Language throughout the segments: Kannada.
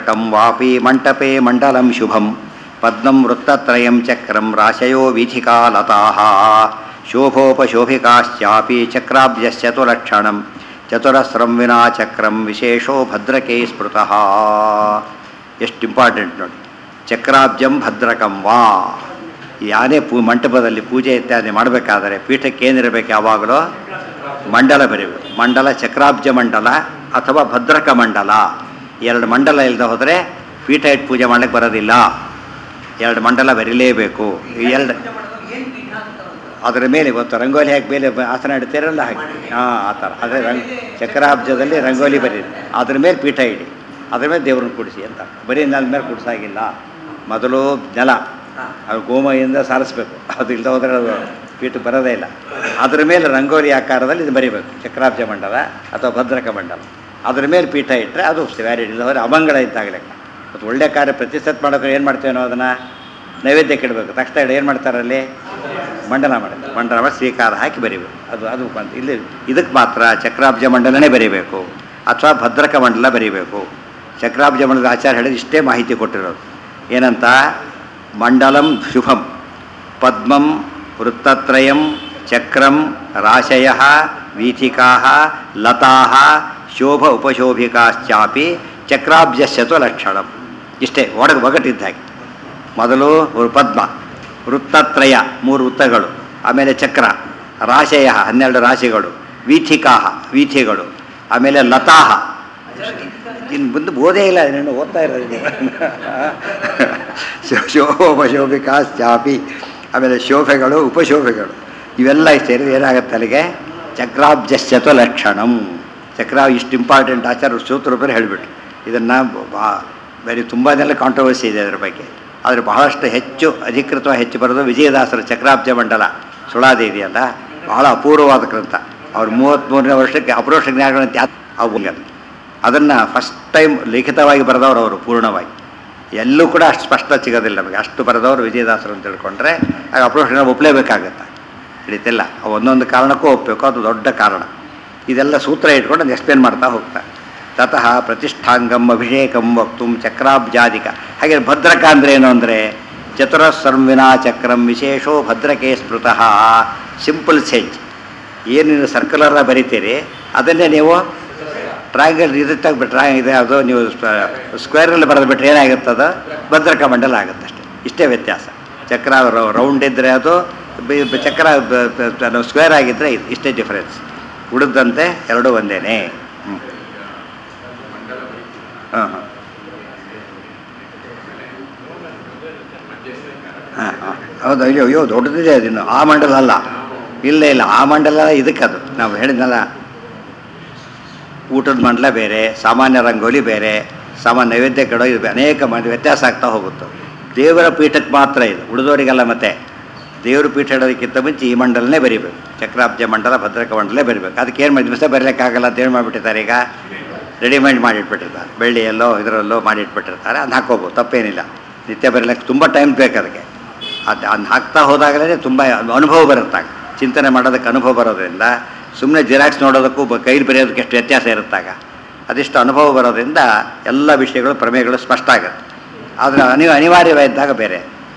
ಕಂ ವಾಪಿ ಮಂಟಪೆ ಮಂಡಲಂ ಶುಭಂ ಪದ್ಮಂ ವೃತ್ತತ್ರಯಂ ಚಕ್ರಂ ರಾಶಯೋ ವೀಥಿಕಾ ಲತಾಃ ಶೋಭೋಪಶೋಭಿಕಾಶ್ಚಾಪಿ ಚಕ್ರಾಬ್ಜಶ್ಚತುಲಕ್ಷಣಂ ಚತುರಸ್ರಂ ವಿನಾ ಚಕ್ರಂ ವಿಶೇಷೋ ಭದ್ರಕೆ ಸ್ಮೃತಃ ಎಷ್ಟು ಇಂಪಾರ್ಟೆಂಟ್ ನೋಡಿ ಚಕ್ರಾಬ್ಜಂ ಭದ್ರಕಂ ವಾ ಯಾನೇ ಪೂ ಮಂಟಪದಲ್ಲಿ ಪೂಜೆ ಇತ್ಯಾದಿ ಮಾಡಬೇಕಾದರೆ ಪೀಠಕ್ಕೆ ಏನಿರಬೇಕು ಯಾವಾಗಲೂ ಮಂಡಲ ಬರೀಬೇಕು ಮಂಡಲ ಚಕ್ರಾಬ್ಜ ಮಂಡಲ ಅಥವಾ ಭದ್ರಕ ಮಂಡಲ ಎರಡು ಮಂಡಲ ಇಲ್ಲದೆ ಹೋದರೆ ಪೀಠ ಇಟ್ಟು ಪೂಜೆ ಮಾಡ್ಲಿಕ್ಕೆ ಬರೋದಿಲ್ಲ ಎರಡು ಮಂಡಲ ಬರೀಲೇಬೇಕು ಈ ಎರಡು ಅದರ ಮೇಲೆ ಇವತ್ತು ರಂಗೋಲಿ ಹಾಕಿ ಮೇಲೆ ಬ- ಆಸನ ಇಡ್ತೀರಲ್ಲ ಹಾಗೆ ಹಾಂ ಆ ಥರ ಅದೇ ರಂಗ್ ಚಕ್ರಾಬ್ಜದಲ್ಲಿ ರಂಗೋಲಿ ಬರೀರಿ ಅದ್ರ ಮೇಲೆ ಪೀಠ ಇಡಿ ಅದ್ರ ಮೇಲೆ ದೇವ್ರನ್ನ ಕೂಡಿಸಿ ಅಂತ ಬರೀ ನೆಲದ ಮೇಲೆ ಕೂಡಿಸಾಗಿಲ್ಲ ಮೊದಲು ನೆಲ ಅದು ಗೋಮಯಿಂದ ಸಾರಿಸ್ಬೇಕು ಅದು ಇಲ್ಲದೆ ಹೋದರೆ ಅದು ಪೀಠ ಬರೋದೇ ಇಲ್ಲ ಅದ್ರ ಮೇಲೆ ರಂಗೋಲಿ ಆಕಾರದಲ್ಲಿ ಇದು ಬರೀಬೇಕು ಚಕ್ರಾಬ್ಜ ಮಂಡಲ ಅಥವಾ ಭದ್ರಕ ಮಂಡಲ ಅದ್ರ ಮೇಲೆ ಪೀಠ ಇಟ್ಟರೆ ಅದು ವ್ಯಾಲಿಡ್ ಇಲ್ಲ ಹೋದರೆ ಅಮಂಗಳ ಇದ್ದಾಗಲೇ ಮತ್ತು ಒಳ್ಳೆ ಕಾರ್ಯ ಪ್ರತಿಷ್ಠತ್ ಮಾಡೋಕೆ ಏನು ಮಾಡ್ತೇವೆ ನಾವು ಅದನ್ನು ನೈವೇದ್ಯಕ್ಕೆ ಇಡಬೇಕು ತಕ್ಷಣ ಇಡ ಏನು ಮಾಡ್ತಾರಲ್ಲಿ ಮಂಡಲ ಮಾಡ್ತಾರೆ ಮಂಡಲ ಮಾಡಿ ಸ್ವೀಕಾರ ಹಾಕಿ ಬರೀಬೇಕು ಅದು ಅದು ಬಂತು ಇಲ್ಲಿ ಇದಕ್ಕೆ ಮಾತ್ರ ಚಕ್ರಾಬ್ಜ ಮಂಡಲನೇ ಬರೀಬೇಕು ಅಥವಾ ಭದ್ರಕ ಮಂಡಲ ಬರೀಬೇಕು ಚಕ್ರಾಬ್ಜ ಮಂಡಲದ ಆಚಾರ ಹೇಳಿದ ಇಷ್ಟೇ ಮಾಹಿತಿ ಕೊಟ್ಟಿರೋದು ಏನಂತ ಮಂಡಲಂ ಶುಭಂ ಪದ್ಮಂ ವೃತ್ತತ್ರಯಂ ಚಕ್ರಂ ರಾಶಯ ವೀಥಿಕಾ ಲತಾ ಶೋಭ ಉಪಶೋಭಿಕಾಶ್ಚಾಪಿ ಚಕ್ರಾಬ್ಜಶ್ಚತು ಲಕ್ಷಣಂ ಇಷ್ಟೇ ಒಡಗು ಒಗಟಿದ್ದ ಹಾಗೆ ಮೊದಲು ಒಂದು ಪದ್ಮ ವೃತ್ತತ್ರಯ ಮೂರು ವೃತ್ತಗಳು ಆಮೇಲೆ ಚಕ್ರ ರಾಶಯ ಹನ್ನೆರಡು ರಾಶಿಗಳು ವೀಥಿಕಾಹ ವೀಥಿಗಳು ಆಮೇಲೆ ಲತಾಹ ಇನ್ನು ಮುಂದೆ ಓದೇ ಇಲ್ಲ ನೀನು ಓದ್ತಾ ಇರೋದು ನೀವು ಶೋಭೋಪಶೋಭಿಕಾಶ್ಚಾಪಿ ಆಮೇಲೆ ಶೋಭೆಗಳು ಉಪಶೋಭೆಗಳು ಇವೆಲ್ಲ ಸೇರಿದ್ರೆ ಏನಾಗುತ್ತೆ ಅಲ್ಲಿಗೆ ಚಕ್ರಾಬ್ಜಶ್ಚತು ಲಕ್ಷಣಂ ಚಕ್ರ ಇಷ್ಟು ಇಂಪಾರ್ಟೆಂಟ್ ಆಚಾರ ಸೂತ್ರೂಪರು ಹೇಳಿಬಿಟ್ರು ಇದನ್ನು ಬೇರೆ ತುಂಬ ಜನ ಕಾಂಟ್ರವರ್ಸಿ ಇದೆ ಅದ್ರ ಬಗ್ಗೆ ಆದರೆ ಬಹಳಷ್ಟು ಹೆಚ್ಚು ಅಧಿಕೃತವಾಗಿ ಹೆಚ್ಚು ಬರೋದು ವಿಜಯದಾಸರ ಚಕ್ರಾಬ್ಜ ಮಂಡಲ ಸುಳಾದಿ ಇದೆಯಲ್ಲ ಬಹಳ ಅಪೂರ್ವವಾದ ಗ್ರಂಥ ಅವ್ರು ಮೂವತ್ತ್ಮೂರನೇ ವರ್ಷಕ್ಕೆ ಅಪರೋಕ್ಷ ಜ್ಞಾನಗಳಂತ ಅವು ಅದನ್ನು ಫಸ್ಟ್ ಟೈಮ್ ಲಿಖಿತವಾಗಿ ಬರೆದವರು ಅವರು ಪೂರ್ಣವಾಗಿ ಎಲ್ಲೂ ಕೂಡ ಅಷ್ಟು ಸ್ಪಷ್ಟ ಸಿಗೋದಿಲ್ಲ ನಮಗೆ ಅಷ್ಟು ಬರೆದವರು ವಿಜಯದಾಸರು ಅಂತ ತಿಳ್ಕೊಂಡ್ರೆ ಆಗ ಅಪ್ರೋಷ ಒಪ್ಪಲೇಬೇಕಾಗತ್ತೆ ಹಿಡಿತಿಲ್ಲ ಒಂದೊಂದು ಕಾರಣಕ್ಕೂ ಒಪ್ಪಬೇಕು ಅದು ದೊಡ್ಡ ಕಾರಣ ಇದೆಲ್ಲ ಸೂತ್ರ ಇಟ್ಕೊಂಡು ಅದು ಎಕ್ಸ್ಪ್ಲೇನ್ ಮಾಡ್ತಾ ಹೋಗ್ತಾರೆ ತತಃ ಪ್ರತಿಷ್ಠಾಂಗಂ ಅಭಿಷೇಕಂ ವಕ್ತು ಚಕ್ರಾಬ್ಜಾದಿಕ ಹಾಗೆ ಭದ್ರಕ ಅಂದರೆ ಏನು ಅಂದರೆ ಚತುರಸ್ಸರ್ವಿನಾ ಚಕ್ರಂ ವಿಶೇಷೋ ಭದ್ರಕೆ ಸ್ಮೃತಃ ಸಿಂಪಲ್ ಸೆಂಚ್ ಏನು ನೀವು ಸರ್ಕ್ಯುಲರ್ ಬರಿತೀರಿ ಅದನ್ನೇ ನೀವು ಟ್ರಯಾಂಗಲ್ ಇದಕ್ಕೆ ಟ್ರಾ ಇದೆ ಅದು ನೀವು ಸ್ಕ್ವೇರಲ್ಲಿ ಬರೆದು ಬಿಟ್ರೆ ಏನಾಗುತ್ತದ ಭದ್ರಕ ಮಂಡಲ ಆಗುತ್ತೆ ಅಷ್ಟೇ ಇಷ್ಟೇ ವ್ಯತ್ಯಾಸ ಚಕ್ರ ರೌಂಡ್ ಇದ್ದರೆ ಅದು ಬಿ- ಬಿ- ಚಕ್ರ ಸ್ಕ್ವೇರ್ ಆಗಿದ್ದರೆ ಇದು ಇಷ್ಟೇ ಡಿಫರೆನ್ಸ್ ಉಳಿದಂತೆ ಎರಡೂ ಒಂದೇನೆ ಹ್ಞೂ ಹಾಂ ಹಾಂ ಹಾಂ ಹಾಂ ಹೌದು ಅಯ್ಯೋ ಅಯ್ಯೋ ದೊಡ್ಡದಿದೆ ಅದಿನ್ನು ಆ ಮಂಡಲ ಅಲ್ಲ ಇಲ್ಲ ಇಲ್ಲ ಆ ಮಂಡಲ ಇದಕ್ಕದು ನಾವು ಹೇಳಿದ್ನಲ್ಲ ಊಟದ ಮಂಡಲ ಬೇರೆ ಸಾಮಾನ್ಯ ರಂಗೋಲಿ ಬೇರೆ ಸಾಮಾನ್ಯ ನೈವೇದ್ಯ ಕಡೋ ಇದು ಅನೇಕ ಮಂದಿ ವ್ಯತ್ಯಾಸ ಆಗ್ತಾ ಹೋಗುತ್ತೆ ದೇವರ ಪೀಠಕ್ಕೆ ಮಾತ್ರ ಇದು ಉಳಿದವರಿಗೆಲ್ಲ ಮತ್ತೆ ದೇವರ ಪೀಠ ಇಡೋದಕ್ಕಿಂತ ಮುಂಚೆ ಈ ಮಂಡಲನೇ ಬರಿಬೇಕು ಚಕ್ರಾಬ್ಜ ಮಂಡಲ ಭದ್ರಕ ಮಂಡಲೇ ಬರಿಬೇಕು ಅದಕ್ಕೆ ಏನು ಮಾಡಿ ದಿವಸ ಬರಲಿಕ್ಕಾಗಲ್ಲ ಅಂತ ಏನು ಮಾಡಿಬಿಟ್ಟಿದ್ದಾರೆ ಈಗ ರೆಡಿಮೇಡ್ ಮಾಡಿಟ್ಬಿಟ್ಟಿರ್ತಾರೆ ಬೆಳ್ಳಿಯಲ್ಲೋ ಇದರಲ್ಲೋ ಮಾಡಿಟ್ಬಿಟ್ಟಿರ್ತಾರೆ ಅದನ್ನ ಹಾಕೋಬೋದು ತಪ್ಪೇನಿಲ್ಲ ನಿತ್ಯ ಬರಲಿಕ್ಕೆ ತುಂಬ ಟೈಮ್ ಬೇಕು ಅದಕ್ಕೆ ಅದು ಅದನ್ನ ಹಾಕ್ತಾ ಹೋದಾಗಲೇ ತುಂಬ ಅನುಭವ ಬರುತ್ತಾಗ ಚಿಂತನೆ ಮಾಡೋದಕ್ಕೆ ಅನುಭವ ಬರೋದ್ರಿಂದ ಸುಮ್ಮನೆ ಜಿರಾಕ್ಸ್ ನೋಡೋದಕ್ಕೂ ಬ- ಕೈಲಿ ಬರೆಯೋದಕ್ಕೆ ಎಷ್ಟು ವ್ಯತ್ಯಾಸ ಇರುತ್ತಾಗ ಅದಿಷ್ಟು ಅನುಭವ ಬರೋದ್ರಿಂದ ಎಲ್ಲ ವಿಷಯಗಳು ಪ್ರಮೇಯಗಳು ಸ್ಪಷ್ಟ ಆಗುತ್ತೆ ಆದರೆ ಅನಿ ಅನಿವಾರ್ಯವಾಗಿದ್ದಾಗ ಬೇರೆ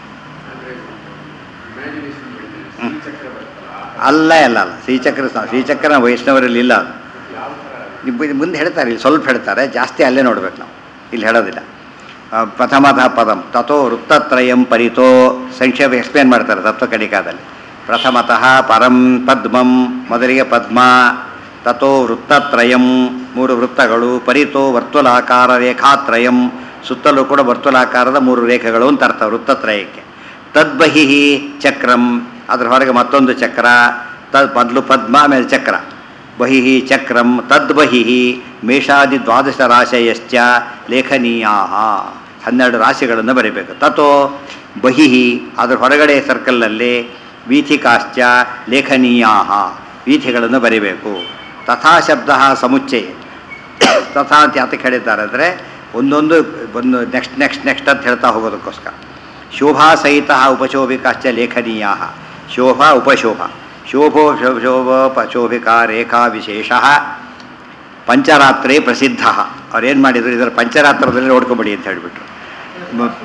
ಹ್ಮ್. ಅಲ್ಲ ಅಲ್ಲ ಅಲ್ಲ ಶ್ರೀಚಕ್ರ ಸ- ಶ್ರೀಚಕ್ರ ವೈಷ್ಣವರಲ್ಲಿ ಇಲ್ಲ ಅದು ಇಬ್ಬ- ಇದು ಮುಂದೆ ಹೇಳ್ತಾರೆ ಇಲ್ಲಿ ಸ್ವಲ್ಪ ಹೇಳ್ತಾರೆ ಜಾಸ್ತಿ ಅಲ್ಲೇ ನೋಡ್ಬೇಕು ನಾವು ಇಲ್ಲಿ ಹೇಳೋದಿಲ್ಲ ಆ, ಪ್ರಥಮತಃ ಪದಂ ತಥೋ ವೃತ್ತತ್ರಯಂ ಪರಿತೋ ಸಂಕ್ಷೇಪ ಎಕ್ಸ್ಪ್ಲೇನ್ ಮಾಡ್ತಾರೆ ತತ್ವಕಣಿಕಾದಲ್ಲಿ ಪ್ರಥಮತಃ ಪರಂ ಪದ್ಮಂ ಮೊದಲಿಗೆ ಪದ್ಮ ತಥೋ ವೃತ್ತತ್ರಯಂ ಮೂರು ವೃತ್ತಗಳು ಪರಿತೋ ವರ್ತುಲಾಕಾರ ರೇಖಾತ್ರಯಂ ಸುತ್ತಲೂ ಕೂಡ ವರ್ತುಲಾಕಾರದ ಮೂರು ರೇಖೆಗಳು ಅಂತ ಅರ್ಥ ವೃತ್ತತ್ರಯಕ್ಕೆ ತದ್ಬಹಿ ಚಕ್ರಂ ಅದ್ರ ಹೊರಗೆ ಮತ್ತೊಂದು ಚಕ್ರ ತದ್ ಮೊದಲು ಪದ್ಮ ಆಮೇಲೆ ಚಕ್ರ ಬಹಿ ಚಕ್ರಂ ತದ್ಬಹಿ ಮೇಷಾದಿ ದ್ವಾದಶ ರಾಶಯಶ್ಚ ಲೇಖನೀಯಾ ಹನ್ನೆರಡು ರಾಶಿಗಳನ್ನು ಬರೀಬೇಕು ತಥೋ ಬಹಿ ಅದ್ರ ಹೊರಗಡೆ ಸರ್ಕಲ್ನಲ್ಲಿ ವೀಥಿಕಾಶ್ಚ ಲೇಖನೀಯಾ ವೀಥಿಗಳನ್ನು ಬರೀಬೇಕು ತಥಾ ಶಬ್ದ ಸಮುಚ್ಚಯ ತಥಾ ಅಂತ ಯಾತಕ್ಕೆ ಹೇಳಿದ್ದಾರೆ ಅಂದರೆ ಒಂದೊಂದು ಒಂದು ನೆಕ್ಸ್ಟ್ ನೆಕ್ಸ್ಟ್ ನೆಕ್ಸ್ಟ್ ಅಂತ ಹೇಳ್ತಾ ಹೋಗೋದಕ್ಕೋಸ್ಕರ ಶೋಭಾ ಸಹಿತ ಉಪಶೋಭಿಕಾಶ್ಚ ಲೇಖನೀಯ ಶೋಭಾ ಉಪಶೋಭ ಶೋಭೋ ಶೋಭೋಪಶೋಭಿಕಾ ರೇಖಾ ವಿಶೇಷ ಪಂಚರಾತ್ರಿ ಪ್ರಸಿದ್ಧ ಅವ್ರೇನು ಮಾಡಿದ್ರು ಇದರ ಪಂಚರಾತ್ರದಲ್ಲಿ ನೋಡ್ಕೊಬೇಡಿ ಅಂತ ಹೇಳಿಬಿಟ್ರು ಮ-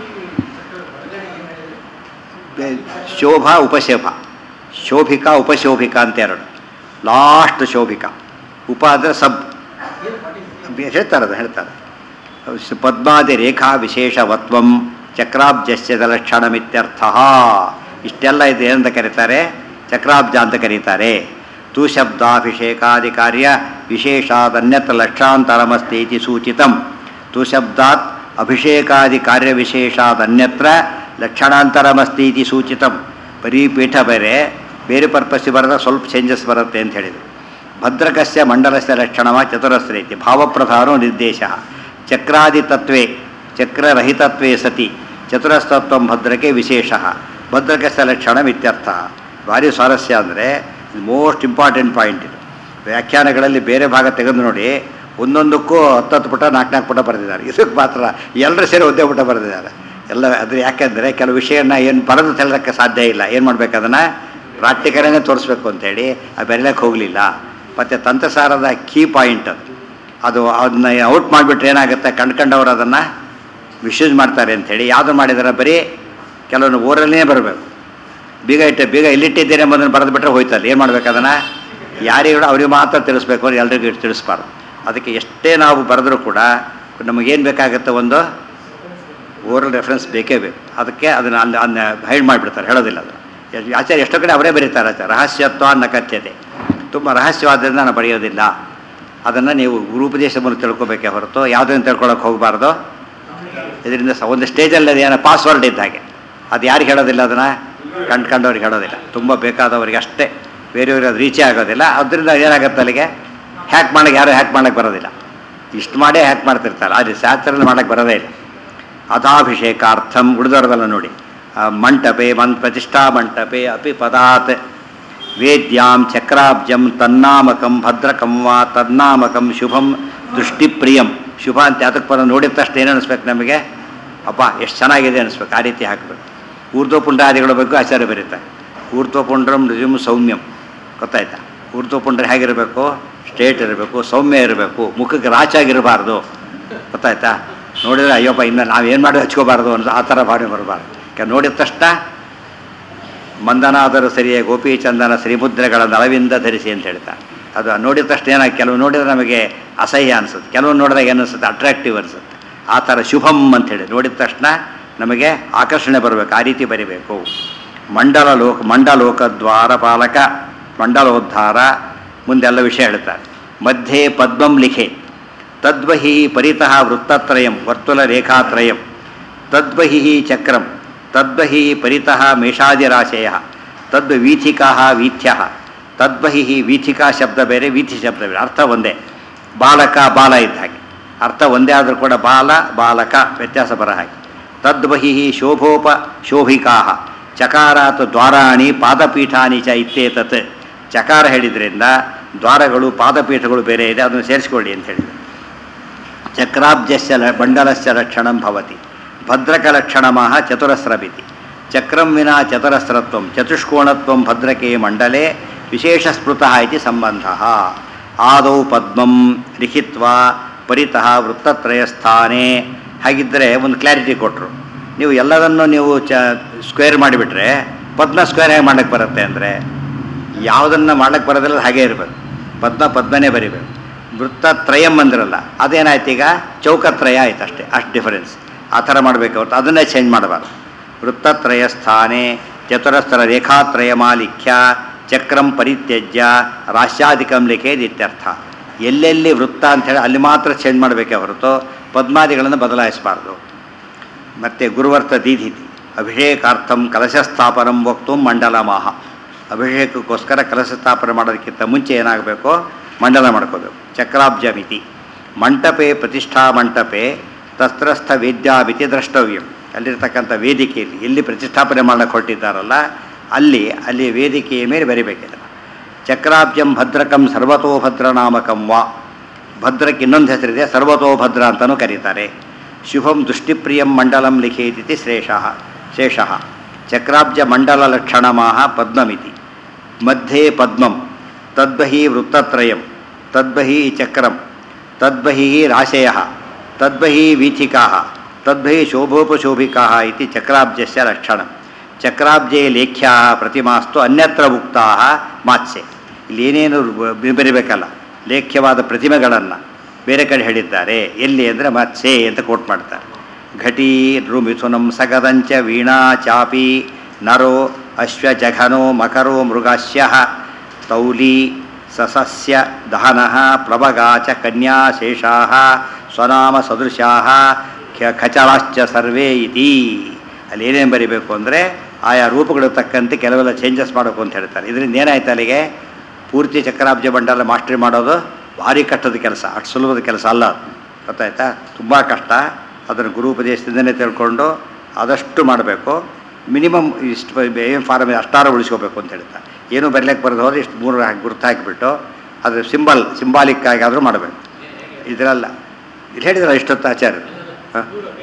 ಬೆ- ಶೋಭಾ ಉಪಶೋಭ ಶೋಭಿಕಾ ಉಪಶೋಭಿಕಾ ಅಂತ ಎರಡು ಲಾಸ್ಟ್ ಶೋಭಿಕಾ ಉಪ ಅಂದರೆ ಸಬ್ ಹೇಳ್ತಾರೆ ಅದು ಹೇಳ್ತಾರೆ ಸ್- ಪದ್ಮಾದಿ ರೇಖಾ ವಿಶೇಷವತ್ವಂ ಚಕ್ರಾಬ್ಜಸ್ಯದ ಲಕ್ಷಣಮಿತ್ಯರ್ಥ ಇಷ್ಟೆಲ್ಲ ಇದು ಏನಂತ ಕರೀತಾರೆ ಚಕ್ರಾಬ್ಜ ಅಂತ ಕರೀತಾರೆ ತು ಶಬ್ದಾಭಿಷೇಕಾದಿ ಕಾರ್ಯ ವಿಶೇಷಾತ್ ಅನ್ಯತ್ರ ಲಕ್ಷಾಂತರಮಸ್ತಿ ಇತಿ ಸೂಚಿತಂ ತು ಶಬ್ದಾತ್ ಅಭಿಷೇಕಾದಿ ಕಾರ್ಯ ವಿಶೇಷಾತ್ ಅನ್ಯತ್ರ ಲಕ್ಷಣಾಂತರಮಸ್ತಿ ಇತಿ ಸೂಚಿತಂ ಬರೀ ಪೀಠ ಬೇರೆ ಬೇರೆ ಪರ್ಪಸ್ಸಿಗೆ ಬರೆದ ಸ್ವಲ್ಪ ಚೇಂಜಸ್ ಬರುತ್ತೆ ಅಂತ ಹೇಳಿದರು ಭದ್ರಕಸ್ಯ ಮಂಡಲಸ್ಯ ಲಕ್ಷಣವ ಚತುರಸ್ರೇತಿ ಭಾವಪ್ರಧಾನೋ ನಿರ್ದೇಶ ಚಕ್ರಾದಿತತ್ವೇ ಚಕ್ರರಹಿತತ್ವೇ ಸತಿ ಚತುರಸ್ತತ್ವ ಭದ್ರಕೆ ವಿಶೇಷ ಭದ್ರಕಸ್ಯ ಲಕ್ಷಣಮಿತ್ಯರ್ಥ ಭಾರಿ ಸ್ವಾರಸ್ಯ ಅಂದರೆ ಮೋಸ್ಟ್ ಇಂಪಾರ್ಟೆಂಟ್ ಪಾಯಿಂಟ್ ಇದು ವ್ಯಾಖ್ಯಾನಗಳಲ್ಲಿ ಬೇರೆ ಭಾಗ ತೆಗೆದು ನೋಡಿ ಒಂದೊಂದಕ್ಕೂ ಹತ್ತತ್ತು ಪುಟ ನಾಲ್ಕು ನಾಲ್ಕು ಪುಟ ಬರೆದಿದ್ದಾರೆ ಇದಕ್ಕೆ ಮಾತ್ರ ಎಲ್ಲರೂ ಸೇರಿ ಒಂದೇ ಪುಟ ಬರೆದಿದ್ದಾರೆ ಎಲ್ಲ ಅದು ಯಾಕೆಂದರೆ ಕೆಲವು ವಿಷಯನ ಏನು ಬರೆದು ತೆಳ್ಳಕ್ಕೆ ಸಾಧ್ಯ ಇಲ್ಲ ಏನು ಮಾಡ್ಬೇಕು ಅದನ್ನು ಪ್ರಾಕ್ಟಿಕಲೇ ತೋರಿಸ್ಬೇಕು ಅಂತೇಳಿ ಅದು ಬೆರಳಕ್ಕೆ ಹೋಗಲಿಲ್ಲ ಮತ್ತು ತಂತ್ರಸಾರದ ಕೀ ಪಾಯಿಂಟ್ ಅದು ಅದು ಅದನ್ನ ಔಟ್ ಮಾಡಿಬಿಟ್ರೆ ಏನಾಗುತ್ತೆ ಕಂಡ್ಕೊಂಡವ್ರು ಅದನ್ನು ಮಿಸ್ಯೂಸ್ ಮಾಡ್ತಾರೆ ಅಂಥೇಳಿ ಯಾವುದು ಮಾಡಿದಾರೆ ಬರೀ ಕೆಲವೊಂದು ಊರಲ್ಲೇ ಬರಬೇಕು ಬೀಗ ಇಟ್ಟೆ ಬೀಗ ಇಲ್ಲಿಟ್ಟಿದ್ದೇನೆ ಎಂಬುದನ್ನು ಬರೆದು ಬಿಟ್ಟರೆ ಹೋಯ್ತಲ್ಲ ಏನು ಮಾಡ್ಬೇಕು ಅದನ್ನು ಯಾರಿಗೂ ಅವ್ರಿಗೆ ಮಾತ್ರ ತಿಳಿಸ್ಬೇಕು ಅವ್ರು ಎಲ್ರಿಗೂ ತಿಳಿಸ್ಬಾರ್ದು ಅದಕ್ಕೆ ಎಷ್ಟೇ ನಾವು ಬರೆದ್ರೂ ಕೂಡ ನಮಗೇನು ಬೇಕಾಗುತ್ತೆ ಒಂದು ಓರಲ್ ರೆಫರೆನ್ಸ್ ಬೇಕೇ ಬೇಕು ಅದಕ್ಕೆ ಅದನ್ನು ಅಲ್ಲಿ ಅದನ್ನ ಹೈಡ್ ಮಾಡಿಬಿಡ್ತಾರೆ ಹೇಳೋದಿಲ್ಲ ಅದನ್ನು ಎ- ಆಚಾರ್ಯ ಎಷ್ಟೋ ಕಡೆ ಅವರೇ ಬರೀತಾರೆ ಆಚಾರ್ಯ ರಹಸ್ಯತ್ವ ಅನ್ನ ಕಥ್ಯತೆ ತುಂಬ ರಹಸ್ಯವಾದ್ದರಿಂದ ನಾನು ಬರೆಯೋದಿಲ್ಲ ಅದನ್ನು ನೀವು ಗುರುಪದೇಶ ಮೂಲಕ ತಿಳ್ಕೊಬೇಕೇ ಹೊರತು ಯಾವುದನ್ನು ತಿಳ್ಕೊಳಕ್ಕೆ ಹೋಗಬಾರ್ದು ಇದರಿಂದ ಸ ಒಂದು ಸ್ಟೇಜಲ್ಲಿ ಅದು ಏನೋ ಪಾಸ್ವರ್ಡ್ ಇದ್ದ ಹಾಗೆ ಅದು ಯಾರಿಗೆ ಹೇಳೋದಿಲ್ಲ ಅದನ್ನು ಕಂಡ್ಕೊಂಡವ್ರಿಗೆ ಹೇಳೋದಿಲ್ಲ ತುಂಬ ಬೇಕಾದವರಿಗೆ ಅಷ್ಟೇ ಬೇರೆಯವ್ರಿಗೆ ಅದು ರೀಚೇ ಆಗೋದಿಲ್ಲ ಅದರಿಂದ ಏನಾಗುತ್ತೆ ಅಲ್ಲಿಗೆ ಹ್ಯಾಕ್ ಮಾಡಕ್ಕೆ ಯಾರು ಹ್ಯಾಕ್ ಮಾಡಕ್ಕೆ ಬರೋದಿಲ್ಲ ಇಷ್ಟು ಮಾಡೇ ಹ್ಯಾಕ್ ಮಾಡ್ತಿರ್ತಾರೆ ಅದು ಶಾಸ್ತ್ರದಲ್ಲಿ ಮಾಡಕ್ಕೆ ಬರೋದೇ ಇಲ್ಲ ಅತಾಭಿಷೇಕಾರ್ಥಂ ಉಳಿದವರದಲ್ಲ ನೋಡಿ ಆ, ಮಂಟಪೆ ಮನ್ ಪ್ರತಿಷ್ಠಾ ಮಂಟಪೆ ಅಪಿ ಪದಾತ್ ವೇದ್ಯಾಂ ಚಕ್ರಾಬ್ಜಂ ತನ್ನಾಮಕಂ ಭದ್ರಕಂ ವಾ ತನ್ನಾಮಕಂ ಶುಭಂ ದೃಷ್ಟಿಪ್ರಿಯಂ ಶುಭ ಅಂತ ಅದಕ್ಕೆ ಬರೋ ನೋಡಿದ ತಕ್ಷಣ ಏನು ಅನಿಸ್ಬೇಕು ನಮಗೆ ಅಪ್ಪ ಎಷ್ಟು ಚೆನ್ನಾಗಿದೆ ಅನಿಸ್ಬೇಕು ಆ ರೀತಿ ಹಾಕಬೇಕು ಊರ್ಧ್ವಪುಂಡಾದಿಗಳ ಬಗ್ಗೆ ಆಚಾರ್ಯ ಬರೀತಾರೆ ಊರ್ಧ್ವಪುಂಡ್ರಂ ರುಜುಂ ಸೌಮ್ಯಂ ಗೊತ್ತಾಯ್ತಾ ಊರ್ಧ್ವಪುಂಡ್ರ ಹೇಗಿರಬೇಕು ಸ್ಟ್ರೇಟ್ ಇರಬೇಕು ಸೌಮ್ಯ ಇರಬೇಕು ಮುಖಕ್ಕೆ ರಾಚಾಗಿರಬಾರ್ದು ಗೊತ್ತಾಯ್ತಾ ನೋಡಿದ್ರೆ ಅಯ್ಯಪ್ಪ ಇನ್ನು ನಾವೇನು ಮಾಡಿ ಹಚ್ಕೋಬಾರ್ದು ಅಂತ ಆ ಥರ ಭಾವನೆ ಬರಬಾರ್ದು ಯಾಕೆ ನೋಡಿದ ತಕ್ಷಣ ಮಂದನಾದರೂ ಸರಿಯೇ ಗೋಪಿ ಚಂದನ ಶ್ರೀಮುದ್ರೆಗಳ ನಳವಿಂದ ಧರಿಸಿ ಅಂತ ಹೇಳ್ತಾರೆ ಅದು ನೋಡಿದ ತಕ್ಷಣ ಏನಾಗಿ ಕೆಲವು ನೋಡಿದ್ರೆ ನಮಗೆ ಅಸಹ್ಯ ಅನಿಸುತ್ತೆ ಕೆಲವು ನೋಡಿದಾಗ ಏನು ಅನಿಸುತ್ತೆ ಅಟ್ರಾಕ್ಟಿವ್ ಅನಿಸುತ್ತೆ ಆ ಥರ ಶುಭಂ ಅಂತೇಳಿ ನೋಡಿದ ತಕ್ಷಣ ನಮಗೆ ಆಕರ್ಷಣೆ ಬರಬೇಕು ಆ ರೀತಿ ಬರಿಬೇಕು ಮಂಡಲ ಲೋಕ ಮಂಡಲೋಕ ದ್ವಾರಪಾಲಕ ಮಂಡಲೋದ್ಧಾರ ಮುಂದೆಲ್ಲ ವಿಷಯ ಹೇಳ್ತಾರೆ ಮಧ್ಯೆ ಪದ್ಮಂ ಲಿಖೆ ತದ್ವಹಿ ಪರಿತಃ ವೃತ್ತತ್ರಯಂ ವರ್ತುಲ ರೇಖಾತ್ರಯಂ ತದ್ವಹಿ ಚಕ್ರಂ ತದ್ವಹಿ ಪರಿತಃ ಮೇಷಾದಿರಾಶಯ ತದ್ವೀಥಿಕಾ ವೀಥ್ಯ ತದ್ವಹಿ ವೀಥಿಕಾ ಶಬ್ದ ಬೇರೆ ವೀಥಿ ಶಬ್ದ ಬೇರೆ ಅರ್ಥ ಒಂದೇ ಬಾಲಕ ಬಾಲ ಇದ್ದ ಹಾಗೆ ಅರ್ಥ ಒಂದೇ ಆದರೂ ಕೂಡ ಬಾಲ ಬಾಲಕ ವ್ಯತ್ಯಾಸ ಬರ ಹಾಗೆ ತದ್ವಹಿ ಶೋಭೋಪ ಶೋಭಿಕಾ ಚಕಾರಾತ್ ದ್ವಾರಾಣಿ ಪಾದಪೀಠಾನಿ ಚ ಇತ್ಯೇತತ್ ಚಕಾರ ಹೇಳಿದ್ರಿಂದ ದ್ವಾರಗಳು ಪಾದಪೀಠಗಳು ಬೇರೆ ಇದೆ ಅದನ್ನು ಸೇರಿಸ್ಕೊಳ್ಳಿ ಅಂತ ಹೇಳಿದ್ರು ಚಕ್ರಾಬ್ಜಸ್ಯ ಲ ಮಂಡಲಸ್ಯ ಲಕ್ಷಣಂ ಭವತಿ ಭದ್ರಕಲಕ್ಷಣಮಃ ಚತುರಸ್ರಮಿತಿ ಚಕ್ರಂ ವಿನಾ ಚತುರಸ್ರತ್ವಂ ಚತುಷ್ಕೋಣತ್ವಂ ಭದ್ರಕೆ ಮಂಡಲೆ ವಿಶೇಷಸ್ಮೃತಃ ಇತಿ ಸಂಬಂಧಃ ಆದೌ ಪದ್ಮಂ ಲಿಖಿತ್ವಾ ಪರಿತಃ ವೃತ್ತತ್ರಯಸ್ಥಾನೇ ಹಾಗಿದ್ದರೆ ಒಂದು ಕ್ಲಾರಿಟಿ ಕೊಟ್ಟರು ನೀವು ಎಲ್ಲದನ್ನು ನೀವು ಚ ಸ್ಕ್ವೇರ್ ಮಾಡಿಬಿಟ್ರೆ ಪದ್ಮ ಸ್ಕ್ವೇರ್ ಹೇಗೆ ಮಾಡಕ್ಕೆ ಬರುತ್ತೆ ಅಂದರೆ ಯಾವುದನ್ನು ಮಾಡಕ್ಕೆ ಬರೋದಿಲ್ಲ ಹಾಗೇ ಇರಬೇಕು ಪದ್ಮ ಪದ್ಮನೇ ಬರಿಬೇಕು ವೃತ್ತತ್ರಯಂ ಅಂದ್ರಲ್ಲ ಅದೇನಾಯ್ತು ಈಗ ಚೌಕತ್ರಯ ಆಯ್ತು ಅಷ್ಟೇ ಅಷ್ಟು ಡಿಫರೆನ್ಸ್ ಆ ಥರ ಮಾಡಬೇಕು ಹೊರತು ಅದನ್ನೇ ಚೇಂಜ್ ಮಾಡಬಾರ್ದು ವೃತ್ತತ್ರಯ ಸ್ಥಾನೆ ಚತುರಸ್ರ ರೇಖಾತ್ರಯ ಮಾಲಿಖ್ಯ ಚಕ್ರಂ ಪರಿತ್ಯಜ್ಯ ರಾಶ್ಯಾಧಿಕಂ ಲಿಖೇದ್ ಇತ್ಯರ್ಥ ಎಲ್ಲೆಲ್ಲಿ ವೃತ್ತ ಅಂಥೇಳಿ ಅಲ್ಲಿ ಮಾತ್ರ ಚೇಂಜ್ ಮಾಡಬೇಕೇ ಹೊರತು ಪದ್ಮಾದಿಗಳನ್ನು ಬದಲಾಯಿಸಬಾರ್ದು ಮತ್ತು ಗುರುವರ್ಥ ದೀಧಿತಿ ಅಭಿಷೇಕಾರ್ಥಂ ಕಲಶಸ್ಥಾಪನಂ ವಕ್ತು ಮಂಡಲಮಾಹ ಅಭಿಷೇಕಕ್ಕೋಸ್ಕರ ಕಲಶ ಸ್ಥಾಪನೆ ಮಾಡೋದಕ್ಕಿಂತ ಮುಂಚೆ ಏನಾಗಬೇಕು ಮಂಡಲ ಮಾಡ್ಕೋಬೇಕು ಚಕ್ರಾಬ್ಜಮಿತಿ ಮಂಟಪೆ ಪ್ರತಿಷ್ಠಾ ಮಂಟಪೆ ತತ್ರಸ್ಥ ವೇದ್ಯಾಮಿತಿ ದ್ರಷ್ಟವ್ಯಂ ಅಲ್ಲಿರ್ತಕ್ಕಂಥ ವೇದಿಕೆಯಲ್ಲಿ ಎಲ್ಲಿ ಪ್ರತಿಷ್ಠಾಪನೆ ಮಾಡಕ್ಕೆ ಹೊರಟಿದ್ದಾರಲ್ಲ ಅಲ್ಲಿ ಅಲ್ಲಿ ವೇದಿಕೆಯ ಮೇಲೆ ಬರಿಬೇಕಿದೆ ಚಕ್ರಾಬ್ಜಂ ಭದ್ರಕಂ ಸರ್ವತೋಭದ್ರನಾಮಕಂ ವಾ ಭದ್ರಕ್ಕೆ ಇನ್ನೊಂದು ಹೆಸರಿದೆ ಸರ್ವತೋಭದ್ರ ಅಂತಲೂ ಕರೀತಾರೆ ಶುಭಂ ದೃಷ್ಟಿಪ್ರಿಯಂ ಮಂಡಲಂ ಲಿಖೇತಿ ಶ್ರೇಷಃ ಶೇಷಃ ಚಕ್ರಾಬ್ಜ ಮಂಡಲ ಲಕ್ಷಣಮಾಹ ಪದ್ಮಮಿತಿ ಮಧ್ಯೆ ಪದ್ಮಂ ತದ್ಬಹಿ ವೃತ್ತತ್ರಯಂ ತದ್ಬಹಿ ಚಕ್ರಂ ತದ್ಬಹಿ ರಾಶಯ ತದ್ಬಹಿ ವೀಥಿಕಾ ತದ್ಬಹಿ ಶೋಭೋಪಶೋಭಿಕಾ ಇತಿ ಚಕ್ರಾಬ್ಜಸ್ಯ ಲಕ್ಷಣ ಚಕ್ರಾಬ್ಜೆ ಲೇಖ್ಯಾ ಪ್ರತಿಮಾಸ್ತು ಅನ್ಯತ್ರ ಉಕ್ತಾ ಮಾತ್ಸೆ ಇಲ್ಲಿ ಏನೇನು ಬ- ಬರಿಬೇಕಲ್ಲ ಲೇಖ್ಯವಾದ ಪ್ರತಿಮೆಗಳನ್ನು ಬೇರೆ ಕಡೆ ಹೇಳಿದ್ದಾರೆ ಎಲ್ಲಿ ಅಂದರೆ ಮತ್ಸೆ ಅಂತ ಕೋಟ್ ಮಾಡ್ತಾರೆ ಘಟಿ ನೃಮಿಥುನಂ ಸಗದಂಚ ವೀಣಾ ಚಾಪಿ ನರೋ ಅಶ್ವಜಘನೋ ಮಕರೋ ಮೃಗಾಸ್ಯ ತೌಲಿ ಸಸಸ್ಯ ದಹನ ಪ್ಲವಗಾ ಚ ಕನ್ಯಾ ಶೇಷಾ ಸ್ವನಾಮ ಸದೃಶಾ ಖಚರಾಶ್ಚ ಸರ್ವೇ ಇತಿ ಅಲ್ಲಿ ಏನೇನು ಬರಿಬೇಕು ಅಂದರೆ ಆಯಾ ರೂಪಗಳು ತಕ್ಕಂತೆ ಕೆಲವೆಲ್ಲ ಚೇಂಜಸ್ ಮಾಡಬೇಕು ಅಂತ ಹೇಳ್ತಾರೆ ಇದರಿಂದ ಏನಾಯ್ತು ಅಲ್ಲಿಗೆ ಪೂರ್ತಿ ಚಕ್ರಾಬ್ಜ ಬಂಡಲ ಮಾಸ್ಟ್ರಿ ಮಾಡೋದು ಭಾರಿ ಕಷ್ಟದ ಕೆಲಸ ಅಷ್ಟು ಸುಲಭದ ಕೆಲಸ ಅಲ್ಲ ಅದು ಗೊತ್ತಾಯ್ತಾ ತುಂಬ ಕಷ್ಟ ಅದನ್ನು ಗುರು ಉಪದೇಶದಿಂದನೇ ತಿಳ್ಕೊಂಡು ಆದಷ್ಟು ಮಾಡಬೇಕು ಮಿನಿಮಮ್ ಇಷ್ಟು ಏನು ಫಾರಮ್ ಅಷ್ಟಾರು ಉಳಿಸ್ಕೋಬೇಕು ಅಂತ ಹೇಳ್ತಾರೆ ಏನು ಬರಲಿಕ್ಕೆ ಬರೋದು ಹೋದ್ರೆ ಇಷ್ಟು ಮೂರು ಹಾಕಿ ಗುರುತು ಹಾಕಿಬಿಟ್ಟು ಅದು ಸಿಂಬಲ್ ಸಿಂಬಾಲಿಕ್ ಆಗಿ ಆದರೂ ಮಾಡಬೇಕು ಇದರಲ್ಲ ಇಲ್ಲಿ ಹೇಳಿದ್ರಲ್ಲ ಇಷ್ಟೊತ್ತು ಆಚಾರ್ಯ ಹಾಂ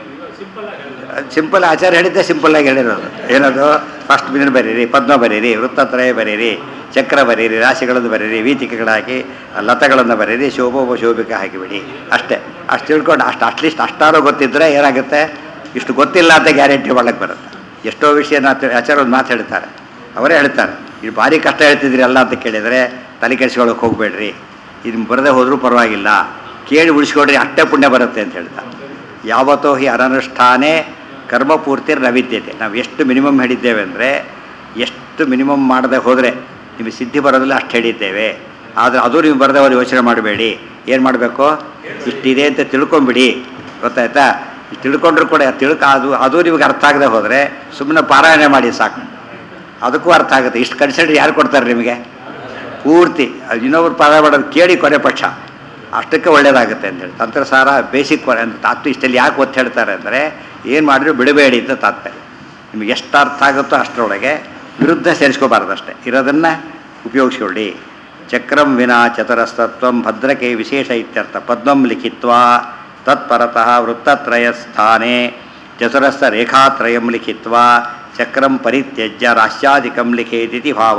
ಸಿಂಪಲ್ ಆಚಾರ ಹೇಳಿದ್ದೆ ಸಿಂಪಲ್ ಆಗಿ ಹೇಳಿರೋದು ಏನದು ಫಸ್ಟ್ ಬಿದಿನ ಬರೀರಿ ಪದ್ಮ ಬರೀರಿ ವೃತ್ತತ್ರಯ ಬರೀರಿ ಚಕ್ರ ಬರೀರಿ ರಾಶಿಗಳನ್ನು ಬರೀರಿ ವೀತಿಕೆಗಳು ಹಾಕಿ ಲತಗಳನ್ನು ಬರೀರಿ ಶೋಭೋಪಶೋಭಿಕ ಹಾಕಿಬಿಡಿ ಅಷ್ಟೇ ಅಷ್ಟು ತಿಳ್ಕೊಂಡು ಅಷ್ಟು ಅಟ್ಲೀಸ್ಟ್ ಅಷ್ಟಾರು ಗೊತ್ತಿದ್ದರೆ ಏನಾಗುತ್ತೆ ಇಷ್ಟು ಗೊತ್ತಿಲ್ಲ ಅಂತ ಗ್ಯಾರಂಟಿ ಒಳಗೆ ಬರುತ್ತೆ ಎಷ್ಟೋ ವಿಷಯ ಆಚಾರ ಒಂದು ಮಾತು ಹೇಳ್ತಾರೆ ಅವರೇ ಹೇಳ್ತಾರೆ ಇದು ಭಾರಿ ಕಷ್ಟ ಹೇಳ್ತಿದ್ರಿ ಅಲ್ಲ ಅಂತ ಕೇಳಿದರೆ ತಲೆ ಕೆಡಿಸ್ಕೊಳ್ಳೋಕೆ ಹೋಗಬೇಡ್ರಿ ಇದು ಬರದೇ ಹೋದರೂ ಪರವಾಗಿಲ್ಲ ಕೇಳಿ ಉಳಿಸ್ಕೊಡ್ರಿ ಅಷ್ಟೇ ಪುಣ್ಯ ಬರುತ್ತೆ ಅಂತ ಹೇಳ್ತಾರೆ ಯಾವತ್ತೋ ಹಿ ಅನನುಷ್ಠಾನೇ ಕರ್ಮಪೂರ್ತಿ ನವಿದ್ಯತೆ ನಾವು ಎಷ್ಟು ಮಿನಿಮಮ್ ಹೇಳಿದ್ದೇವೆ ಅಂದರೆ ಎಷ್ಟು ಮಿನಿಮಮ್ ಮಾಡದೆ ಹೋದರೆ ನಿಮಗೆ ಸಿದ್ಧಿ ಬರೋದಿಲ್ಲ ಅಷ್ಟು ಹೇಳಿದ್ದೇವೆ ಆದರೆ ಅದು ನೀವು ಬರದವರು ಯೋಚನೆ ಮಾಡಬೇಡಿ ಏನು ಮಾಡಬೇಕು ಇಷ್ಟಿದೆ ಅಂತ ತಿಳ್ಕೊಂಬಿಡಿ ಗೊತ್ತಾಯ್ತಾ ಇಷ್ಟ್ ತಿಳ್ಕೊಂಡ್ರು ಕೂಡ ತಿಳ್ಕ ಅದು ಅದು ನಿಮಗೆ ಅರ್ಥ ಆಗದೆ ಹೋದರೆ ಸುಮ್ಮನೆ ಪಾರಾಯಣ ಮಾಡಿ ಸಾಕು ಅದಕ್ಕೂ ಅರ್ಥ ಆಗುತ್ತೆ ಇಷ್ಟು ಕನ್ಸಿಡರ್ ಯಾರು ಕೊಡ್ತಾರೆ ನಿಮಗೆ ಪೂರ್ತಿ ಅದು ಇನ್ನೊಬ್ರು ಪಾರಾಯಣ ಮಾಡೋದು ಕೇಳಿ ಕೊನೆ ಪಕ್ಷ ಅಷ್ಟಕ್ಕೆ ಒಳ್ಳೇದಾಗುತ್ತೆ ಅಂತೇಳಿ ತಂತ್ರಸಾರ ಬೇಸಿಕ್ ತಾತ್ವ ಇಷ್ಟಲ್ಲಿ ಯಾಕೆ ಒತ್ತು ಹೇಳ್ತಾರೆ ಅಂದರೆ ಏನು ಮಾಡಿದ್ರು ಬಿಡಬೇಡಿ ಅಂತ ತಾತ್ಪರ್ಯ ನಿಮಗೆ ಎಷ್ಟು ಅರ್ಥ ಆಗುತ್ತೋ ಅಷ್ಟರೊಳಗೆ ವಿರುದ್ಧ ಸೇರಿಸ್ಕೋಬಾರ್ದು ಅಷ್ಟೇ ಇರೋದನ್ನು ಉಪಯೋಗಿಸ್ಕೊಳ್ಳಿ ಚಕ್ರಂ ವಿನಾ ಚತುರಸ್ತತ್ವಂ ಭದ್ರಕೆ ವಿಶೇಷ ಇತ್ಯರ್ಥ ಪದ್ಮಂ ಲಿಖಿತ್ವಾ ತತ್ಪರತಃ ವೃತ್ತತ್ರಯ ಸ್ಥಾನೆ ಚತುರಸ್ಥ ರೇಖಾತ್ರಯಂ ಲಿಖಿತ್ವಾ ಚಕ್ರಂ ಪರಿತ್ಯಜ್ಯ ರಾಶ್ಯಾಧಿಕಂ ಲಿಖೇದಿತಿ ಭಾವ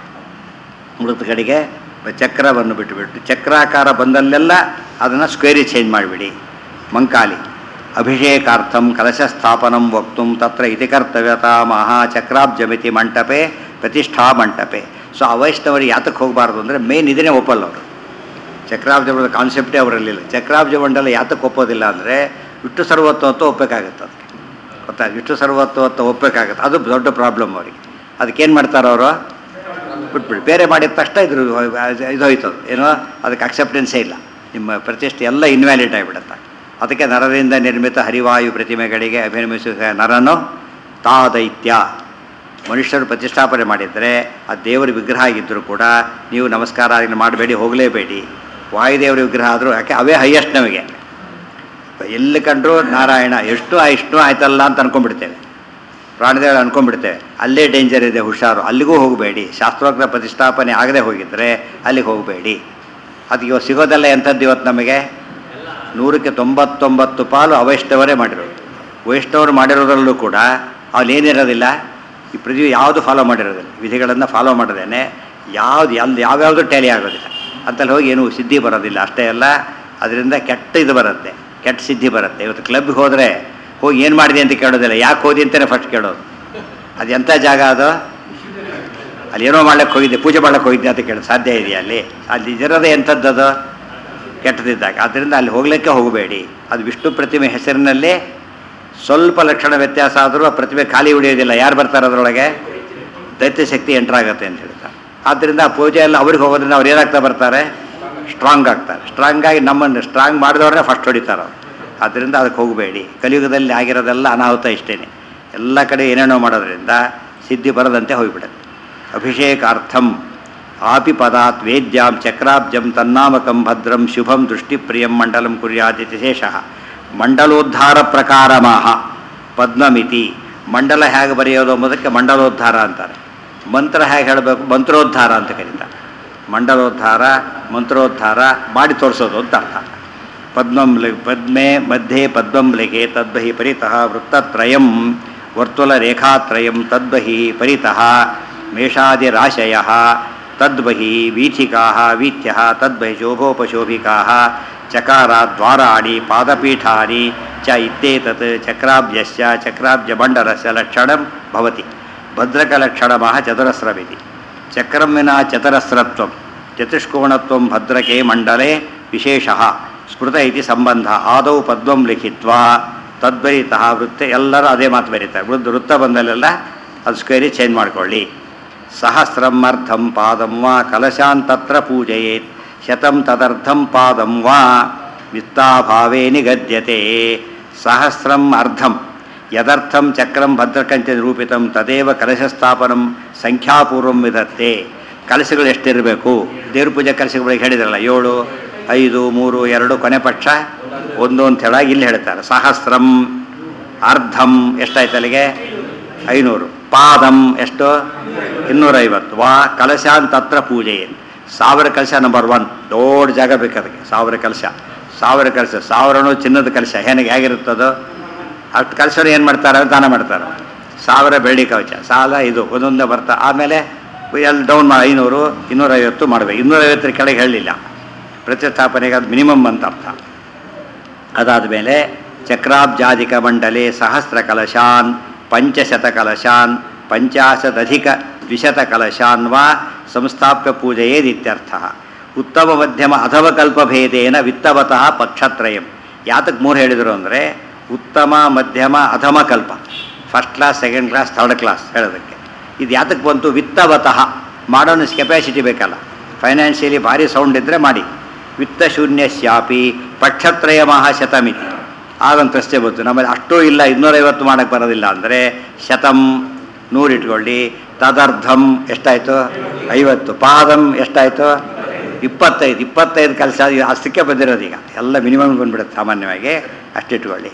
ಮೃತ ಕಡೆಗೆ ಚಕ್ರವನ್ನು ಬಿಟ್ಟುಬಿಟ್ಟು ಚಕ್ರಾಕಾರ ಬಂದಲ್ಲೆಲ್ಲ ಅದನ್ನು ಸ್ಕ್ವೇರಿ ಚೇಂಜ್ ಮಾಡಿಬಿಡಿ ಮಂಕಾಲಿ ಅಭಿಷೇಕಾರ್ಥಂ ಕಲಶ ಸ್ಥಾಪನಂ ವಕ್ತು ತತ್ರ ಇತಿ ಕರ್ತವ್ಯತಾ ಮಹಾಚಕ್ರಾಬ್ಜಮಿತಿ ಮಂಟಪೆ ಪ್ರತಿಷ್ಠಾ ಮಂಟಪೆ ಸೊ ಅವೈಷ್ಣವರಿಗೆ ಯಾತಕ್ಕೆ ಹೋಗಬಾರ್ದು ಅಂದರೆ ಮೇನ್ ಇದನ್ನೇ ಒಪ್ಪಲ್ಲ ಅವರು ಚಕ್ರಾಬ್ಜ ಮಂಡಲ ಕಾನ್ಸೆಪ್ಟೇ ಅವರಲ್ಲಿಲ್ಲ ಚಕ್ರಾಬ್ಜ ಮಂಡಲ ಯಾತಕ್ಕೆ ಒಪ್ಪೋದಿಲ್ಲ ಅಂದರೆ ವಿಷ್ಣು ಸರ್ವತ್ವತ್ವ ಒಪ್ಪಬೇಕಾಗುತ್ತೆ ಅದಕ್ಕೆ ಗೊತ್ತಾ ವಿಷ್ಣು ಸರ್ವತ್ವತ್ವ ಒಪ್ಪಬೇಕಾಗುತ್ತೆ ಅದು ದೊಡ್ಡ ಪ್ರಾಬ್ಲಮ್ ಅವರಿಗೆ ಅದಕ್ಕೇನು ಮಾಡ್ತಾರೆ ಅವರು ಬಿಟ್ಬಿಡಿ ಬೇರೆ ಮಾಡಿದ ತಕ್ಷಣ ಇದ್ರ ಇದು ಹೋಯ್ತದು ಏನೋ ಅದಕ್ಕೆ ಅಕ್ಸೆಪ್ಟೆನ್ಸೇ ಇಲ್ಲ ನಿಮ್ಮ ಪ್ರತಿಷ್ಠೆ ಎಲ್ಲ ಇನ್ವ್ಯಾಲಿಡ್ ಆಗಿಬಿಡುತ್ತೆ ಅದಕ್ಕೆ ನರರಿಂದ ನಿರ್ಮಿತ ಹರಿವಾಯು ಪ್ರತಿಮೆಗಳಿಗೆ ಅಭಿನಮಿಸುವ ನರನು ತಾ ದೈತ್ಯ ಮನುಷ್ಯರು ಪ್ರತಿಷ್ಠಾಪನೆ ಮಾಡಿದರೆ ಆ ದೇವರ ವಿಗ್ರಹ ಆಗಿದ್ದರೂ ಕೂಡ ನೀವು ನಮಸ್ಕಾರ ಅದನ್ನ ಮಾಡಬೇಡಿ ಹೋಗಲೇಬೇಡಿ ವಾಯುದೇವರ ವಿಗ್ರಹ ಆದರೂ ಯಾಕೆ ಅವೇ ಹೈಯೆಸ್ಟ್ ನಮಗೆ ಎಲ್ಲಿ ಕಂಡ್ರು ನಾರಾಯಣ ಎಷ್ಟು ಇಷ್ಟು ಆಯ್ತಲ್ಲ ಅಂತ ಅನ್ಕೊಂಡ್ಬಿಡ್ತೇವೆ ಪ್ರಾಣದೇವರು ಅನ್ಕೊಂಡ್ಬಿಡ್ತೇವೆ ಅಲ್ಲೇ ಡೇಂಜರ್ ಇದೆ ಹುಷಾರು ಅಲ್ಲಿಗೂ ಹೋಗಬೇಡಿ ಶಾಸ್ತ್ರೋಕ್ತ ಪ್ರತಿಷ್ಠಾಪನೆ ಆಗದೆ ಹೋಗಿದ್ದರೆ ಅಲ್ಲಿಗೆ ಹೋಗಬೇಡಿ ಅದು ಇವತ್ತು ಸಿಗೋದಲ್ಲ ಎಂಥದ್ದು ಇವತ್ತು ನಮಗೆ ನೂರಕ್ಕೆ ತೊಂಬತ್ತೊಂಬತ್ತು ಪಾಲು ಅವೈಷ್ಣವರೇ ಮಾಡಿರೋದು ವೈಷ್ಣವರು ಮಾಡಿರೋದ್ರಲ್ಲೂ ಕೂಡ ಅಲ್ಲಿ ಏನಿರೋದಿಲ್ಲ ಈ ಪ್ರತಿ ಯಾವುದು ಫಾಲೋ ಮಾಡಿರೋದಿಲ್ಲ ವಿಧಿಗಳನ್ನು ಫಾಲೋ ಮಾಡದೇನೆ ಯಾವ್ದು ಅಲ್ಲಿ ಯಾವ್ಯಾವುದು ಟ್ಯಾಲಿ ಆಗೋದಿಲ್ಲ ಅಂತಲ್ಲಿ ಹೋಗಿ ಏನು ಸಿದ್ಧಿ ಬರೋದಿಲ್ಲ ಅಷ್ಟೇ ಅಲ್ಲ ಅದರಿಂದ ಕೆಟ್ಟ ಇದು ಬರುತ್ತೆ ಕೆಟ್ಟ ಸಿದ್ಧಿ ಬರುತ್ತೆ ಇವತ್ತು ಕ್ಲಬ್ಗೆ ಹೋದರೆ ಹೋಗಿ ಏನು ಮಾಡಿದೆ ಅಂತ ಕೇಳೋದಿಲ್ಲ ಯಾಕೆ ಹೋದಿ ಅಂತಲೇ ಫಸ್ಟ್ ಕೇಳೋದು ಅದು ಎಂಥ ಜಾಗ ಅದು ಅಲ್ಲಿ ಏನೋ ಮಾಡ್ಲಿಕ್ಕೆ ಹೋಗಿದ್ದೆ ಪೂಜೆ ಮಾಡ್ಲಿಕ್ಕೆ ಹೋಗಿದ್ದೆ ಅಂತ ಕೇಳೋದು ಸಾಧ್ಯ ಇದೆಯಾ ಅಲ್ಲಿ ಅಲ್ಲಿ ಇರೋದೇ ಎಂಥದ್ದು ಅದು ಕೆಟ್ಟದಿದ್ದಾಗ ಆದ್ದರಿಂದ ಅಲ್ಲಿ ಹೋಗಲಿಕ್ಕೆ ಹೋಗಬೇಡಿ ಅದು ವಿಷ್ಣು ಪ್ರತಿಮೆ ಹೆಸರಿನಲ್ಲಿ ಸ್ವಲ್ಪ ಲಕ್ಷಣ ವ್ಯತ್ಯಾಸ ಆದರೂ ಆ ಪ್ರತಿಮೆ ಖಾಲಿ ಉಳಿಯೋದಿಲ್ಲ ಯಾರು ಬರ್ತಾರೆ ಅದರೊಳಗೆ ದೈತ್ಯ ಶಕ್ತಿ ಎಂಟ್ರಾಗತ್ತೆ ಅಂತ ಹೇಳ್ತಾರೆ ಆದ್ದರಿಂದ ಆ ಪೂಜೆ ಎಲ್ಲ ಅವ್ರಿಗೆ ಹೋಗೋದ್ರಿಂದ ಅವ್ರು ಏನಾಗ್ತಾ ಬರ್ತಾರೆ ಸ್ಟ್ರಾಂಗ್ ಆಗ್ತಾರೆ ಸ್ಟ್ರಾಂಗ್ ಆಗಿ ನಮ್ಮನ್ನು ಸ್ಟ್ರಾಂಗ್ ಮಾಡಿದವ್ರನ್ನೇ ಫಸ್ಟ್ ಹೊಡಿತಾರೆ ಅವ್ರು ಆದ್ದರಿಂದ ಅದಕ್ಕೆ ಹೋಗಬೇಡಿ ಕಲಿಯುಗದಲ್ಲಿ ಆಗಿರೋದೆಲ್ಲ ಅನಾಹುತ ಇಷ್ಟೇ ಎಲ್ಲ ಕಡೆ ಏನೇನೋ ಮಾಡೋದ್ರಿಂದ ಸಿದ್ಧಿ ಬರದಂತೆ ಹೋಗಿಬಿಡುತ್ತೆ ಅಭಿಷೇಕಾರ್ಥಂ ಆಪಿ ಪದಾತ್ ವೇದ್ಯಾಂ ಚಕ್ರಾಬ್ಜಂ ತನ್ನಾಮಕಂ ಭದ್ರಂ ಶುಭಂ ದೃಷ್ಟಿಪ್ರಿಯಂ ಮಂಡಲಂ ಕುರ್ಯಾದಿತಿ ಶೇಷಃ ಮಂಡಲೋದ್ಧಾರ ಪ್ರಕಾರಮಾಹ ಪದ್ಮಮಿತಿ ಮಂಡಲ ಹೇಗೆ ಬರೆಯೋದು ಎಂಬುದಕ್ಕೆ ಮಂಡಲೋದ್ಧಾರ ಅಂತಾರೆ ಮಂತ್ರ ಹೇಗೆ ಹೇಳಬೇಕು ಮಂತ್ರೋದ್ಧಾರ ಅಂತ ಕರೀತಾರೆ ಮಂಡಲೋದ್ಧಾರ ಮಂತ್ರೋದ್ಧಾರ ಮಾಡಿ ತೋರಿಸೋದು ಅಂತ ಅರ್ಥ ಪದ್ಮಂ ಲಿ ಪದ್ಮೆ ಮಧ್ಯೆ ಪದ್ಮಂ ಲಿಖೆ ತದ್ಬಹಿ ಪರಿತಃ ವೃತ್ತತ್ರಯಂ ವರ್ತುಲರೇಖಾತ್ರಯಂ ತದ್ಬಹಿ ಪರಿತಃ ಮೇಷಾದಿರಾಶಯ ತದ್ಬಹಿ ವೀಥಿಕಾ ವೀಥ್ಯ ತದ್ಬಹಿ ಶೋಭೋಪಶೋಭಿಕಾ ಚಕಾರ ದ್ವಾರಾಣಿ ಪಾದಪೀಠಾನಿ ಚ ಇತ್ಯೇತತ್ ಚಕ್ರಾಬ್ಜಸ್ಯ ಚಕ್ರಾಬ್ಜಮಂಡಲಸ್ಯ ಲಕ್ಷಣಂ ಭವತಿ ಭದ್ರಕಲಕ್ಷಣಮಃ ಚತುರಸ್ರಮಿತಿ ಚಕ್ರಂ ವಿನಾ ಚತುರಸ್ರತ್ವಂ ಚತುಷ್ಕೋಣತ್ವಂ ಭದ್ರಕೆ ಮಂಡಲೆ ವಿಶೇಷಃ ಸ್ಮೃತ ಇತಿ ಸಂಬಂಧ ಆದೌ ಪದ್ಮಂ ಲಿಖಿತ್ವಾ ತದ್ವರಿತಃ ವೃತ್ತ ಎಲ್ಲರೂ ಅದೇ ಮಾತು ಬರೀತಾರೆ ವೃದ್ಧ ವೃತ್ತ ಬಂದಲ್ಲೆಲ್ಲ ಅದು ಸ್ಕ್ವೇರಿ ಚೇಂಜ್ ಮಾಡ್ಕೊಳ್ಳಿ ಸಹಸ್ರಂ ಅರ್ಧಂ ಪಾದಂ ವಾ ಕಲಶಾನ್ ತತ್ರ ಪೂಜಯೇತ್ ಶತಂ ತದರ್ಧಂ ಪಾದಂ ವಾ ವಿತ್ತಾಭಾವೇ ನಿಗದ್ಯತೆ ಸಹಸ್ರಂ ಅರ್ಧಂ ಯದರ್ಥಂ ಚಕ್ರಂ ಭದ್ರಕಂಚ ನಿರೂಪಿತಂ ತದೇವ ಕಲಶಸ್ಥಾಪನಂ ಸಂಖ್ಯಾಪೂರ್ವಂ ವಿಧತ್ತೆ ಕಲಶಗಳು ಎಷ್ಟಿರಬೇಕು ದೇವ್ರ ಪೂಜೆ ಕಲಶಗಳಿಗೆ ಹೇಳಿದ್ರಲ್ಲ ಏಳು ಐದು ಮೂರು ಎರಡು ಕೊನೆ ಪಕ್ಷ ಒಂದು ಅಂತ ಹೇಳಾಗಿ ಇಲ್ಲಿ ಹೇಳ್ತಾರೆ ಸಹಸ್ರಂ ಅರ್ಧಂ ಎಷ್ಟಾಯ್ತು ಅಲ್ಲಿಗೆ ಐನೂರು ಪಾದಂ ಎಷ್ಟು ಇನ್ನೂರೈವತ್ತು ವಾ ಕಲಶಾನ್ ತತ್ರ ಪೂಜೆ ಸಾವಿರ ಕಲಶ ನಂಬರ್ ಒನ್ ದೊಡ್ಡ ಜಾಗ ಬೇಕು ಅದಕ್ಕೆ ಸಾವಿರ ಕಲಶ ಸಾವಿರ ಕಲಶ ಸಾವಿರನೂ ಚಿನ್ನದ ಕಲಶ ಏನಿಗೆ ಹೇಗಿರುತ್ತದೋ ಅಷ್ಟು ಕಲಶರು ಏನು ಮಾಡ್ತಾರೆ ದಾನ ಮಾಡ್ತಾರೆ ಸಾವಿರ ಬೆಳ್ಳಿ ಕವಚ ಸಾಲ ಇದು ಒಂದೊಂದೇ ಬರ್ತಾ ಆಮೇಲೆ ಎಲ್ಲ ಡೌನ್ ಮಾ ಐನೂರು ಇನ್ನೂರೈವತ್ತು ಮಾಡಬೇಕು ಇನ್ನೂರೈವತ್ತರ ಕೆಳಗೆ ಹೇಳಲಿಲ್ಲ ಪ್ರತಿಷ್ಠಾಪನೆಗೆ ಅದು ಮಿನಿಮಮ್ ಅಂತ ಅರ್ಥ ಅದಾದ ಮೇಲೆ ಚಕ್ರಾಬ್ಜಾಧಿಕ ಮಂಡಲೆ ಸಹಸ್ರ ಕಲಶಾನ್ ಪಂಚಶತ ಕಲಶಾನ್ ಪಂಚಾಶದಧಿಕ ದ್ವಿಶತ ಕಲಶಾನ್ ವಾ ಸಂಸ್ಥಾಪ್ಯ ಪೂಜೆಯೇದಿತ್ಯರ್ಥ ಉತ್ತಮ ಮಧ್ಯಮ ಅಧಮಕಲ್ಪಭೇದೇನ ವಿತ್ತವತಃ ಪಕ್ಷತ್ರಯಂ ಯಾತಕ್ಕೆ ಮೂರು ಹೇಳಿದರು ಅಂದರೆ ಉತ್ತಮ ಮಧ್ಯಮ ಅಧಮ ಕಲ್ಪ first class second class third class ಹೇಳೋದಕ್ಕೆ ಇದು ಯಾತಕ್ಕೆ ಬಂತು ವಿತ್ತವತಃ ಮಾಡೋಣ ಕೆಪಾಸಿಟಿ ಬೇಕಲ್ಲ ಫೈನಾನ್ಷಿಯಲಿ ಭಾರಿ ಸೌಂಡ್ ಇದ್ದರೆ ಮಾಡಿ ವಿತ್ತ ಶೂನ್ಯ ಶಾಪಿ ಪಕ್ಷತ್ರಯ ಮಹಾಶತಮಿತಿ ಆಗೊಂದು ಪ್ರಶ್ನೆ ಬಂತು ನಮ್ಮಲ್ಲಿ ಅಷ್ಟೂ ಇಲ್ಲ ಇನ್ನೂರೈವತ್ತು ಮಾಡೋಕ್ಕೆ ಬರೋದಿಲ್ಲ ಅಂದರೆ ಶತಂ ನೂರಿಟ್ಕೊಳ್ಳಿ ತದರ್ಧಂ ಎಷ್ಟಾಯಿತು ಐವತ್ತು ಪಾದಂ ಎಷ್ಟಾಯಿತು ಇಪ್ಪತ್ತೈದು ಇಪ್ಪತ್ತೈದು ಕೆಲಸ ಅಷ್ಟಕ್ಕೆ ಬಂದಿರೋದು ಈಗ ಎಲ್ಲ ಮಿನಿಮಮ್ ಬಂದ್ಬಿಡುತ್ತೆ ಸಾಮಾನ್ಯವಾಗಿ ಅಷ್ಟಿಟ್ಕೊಳ್ಳಿ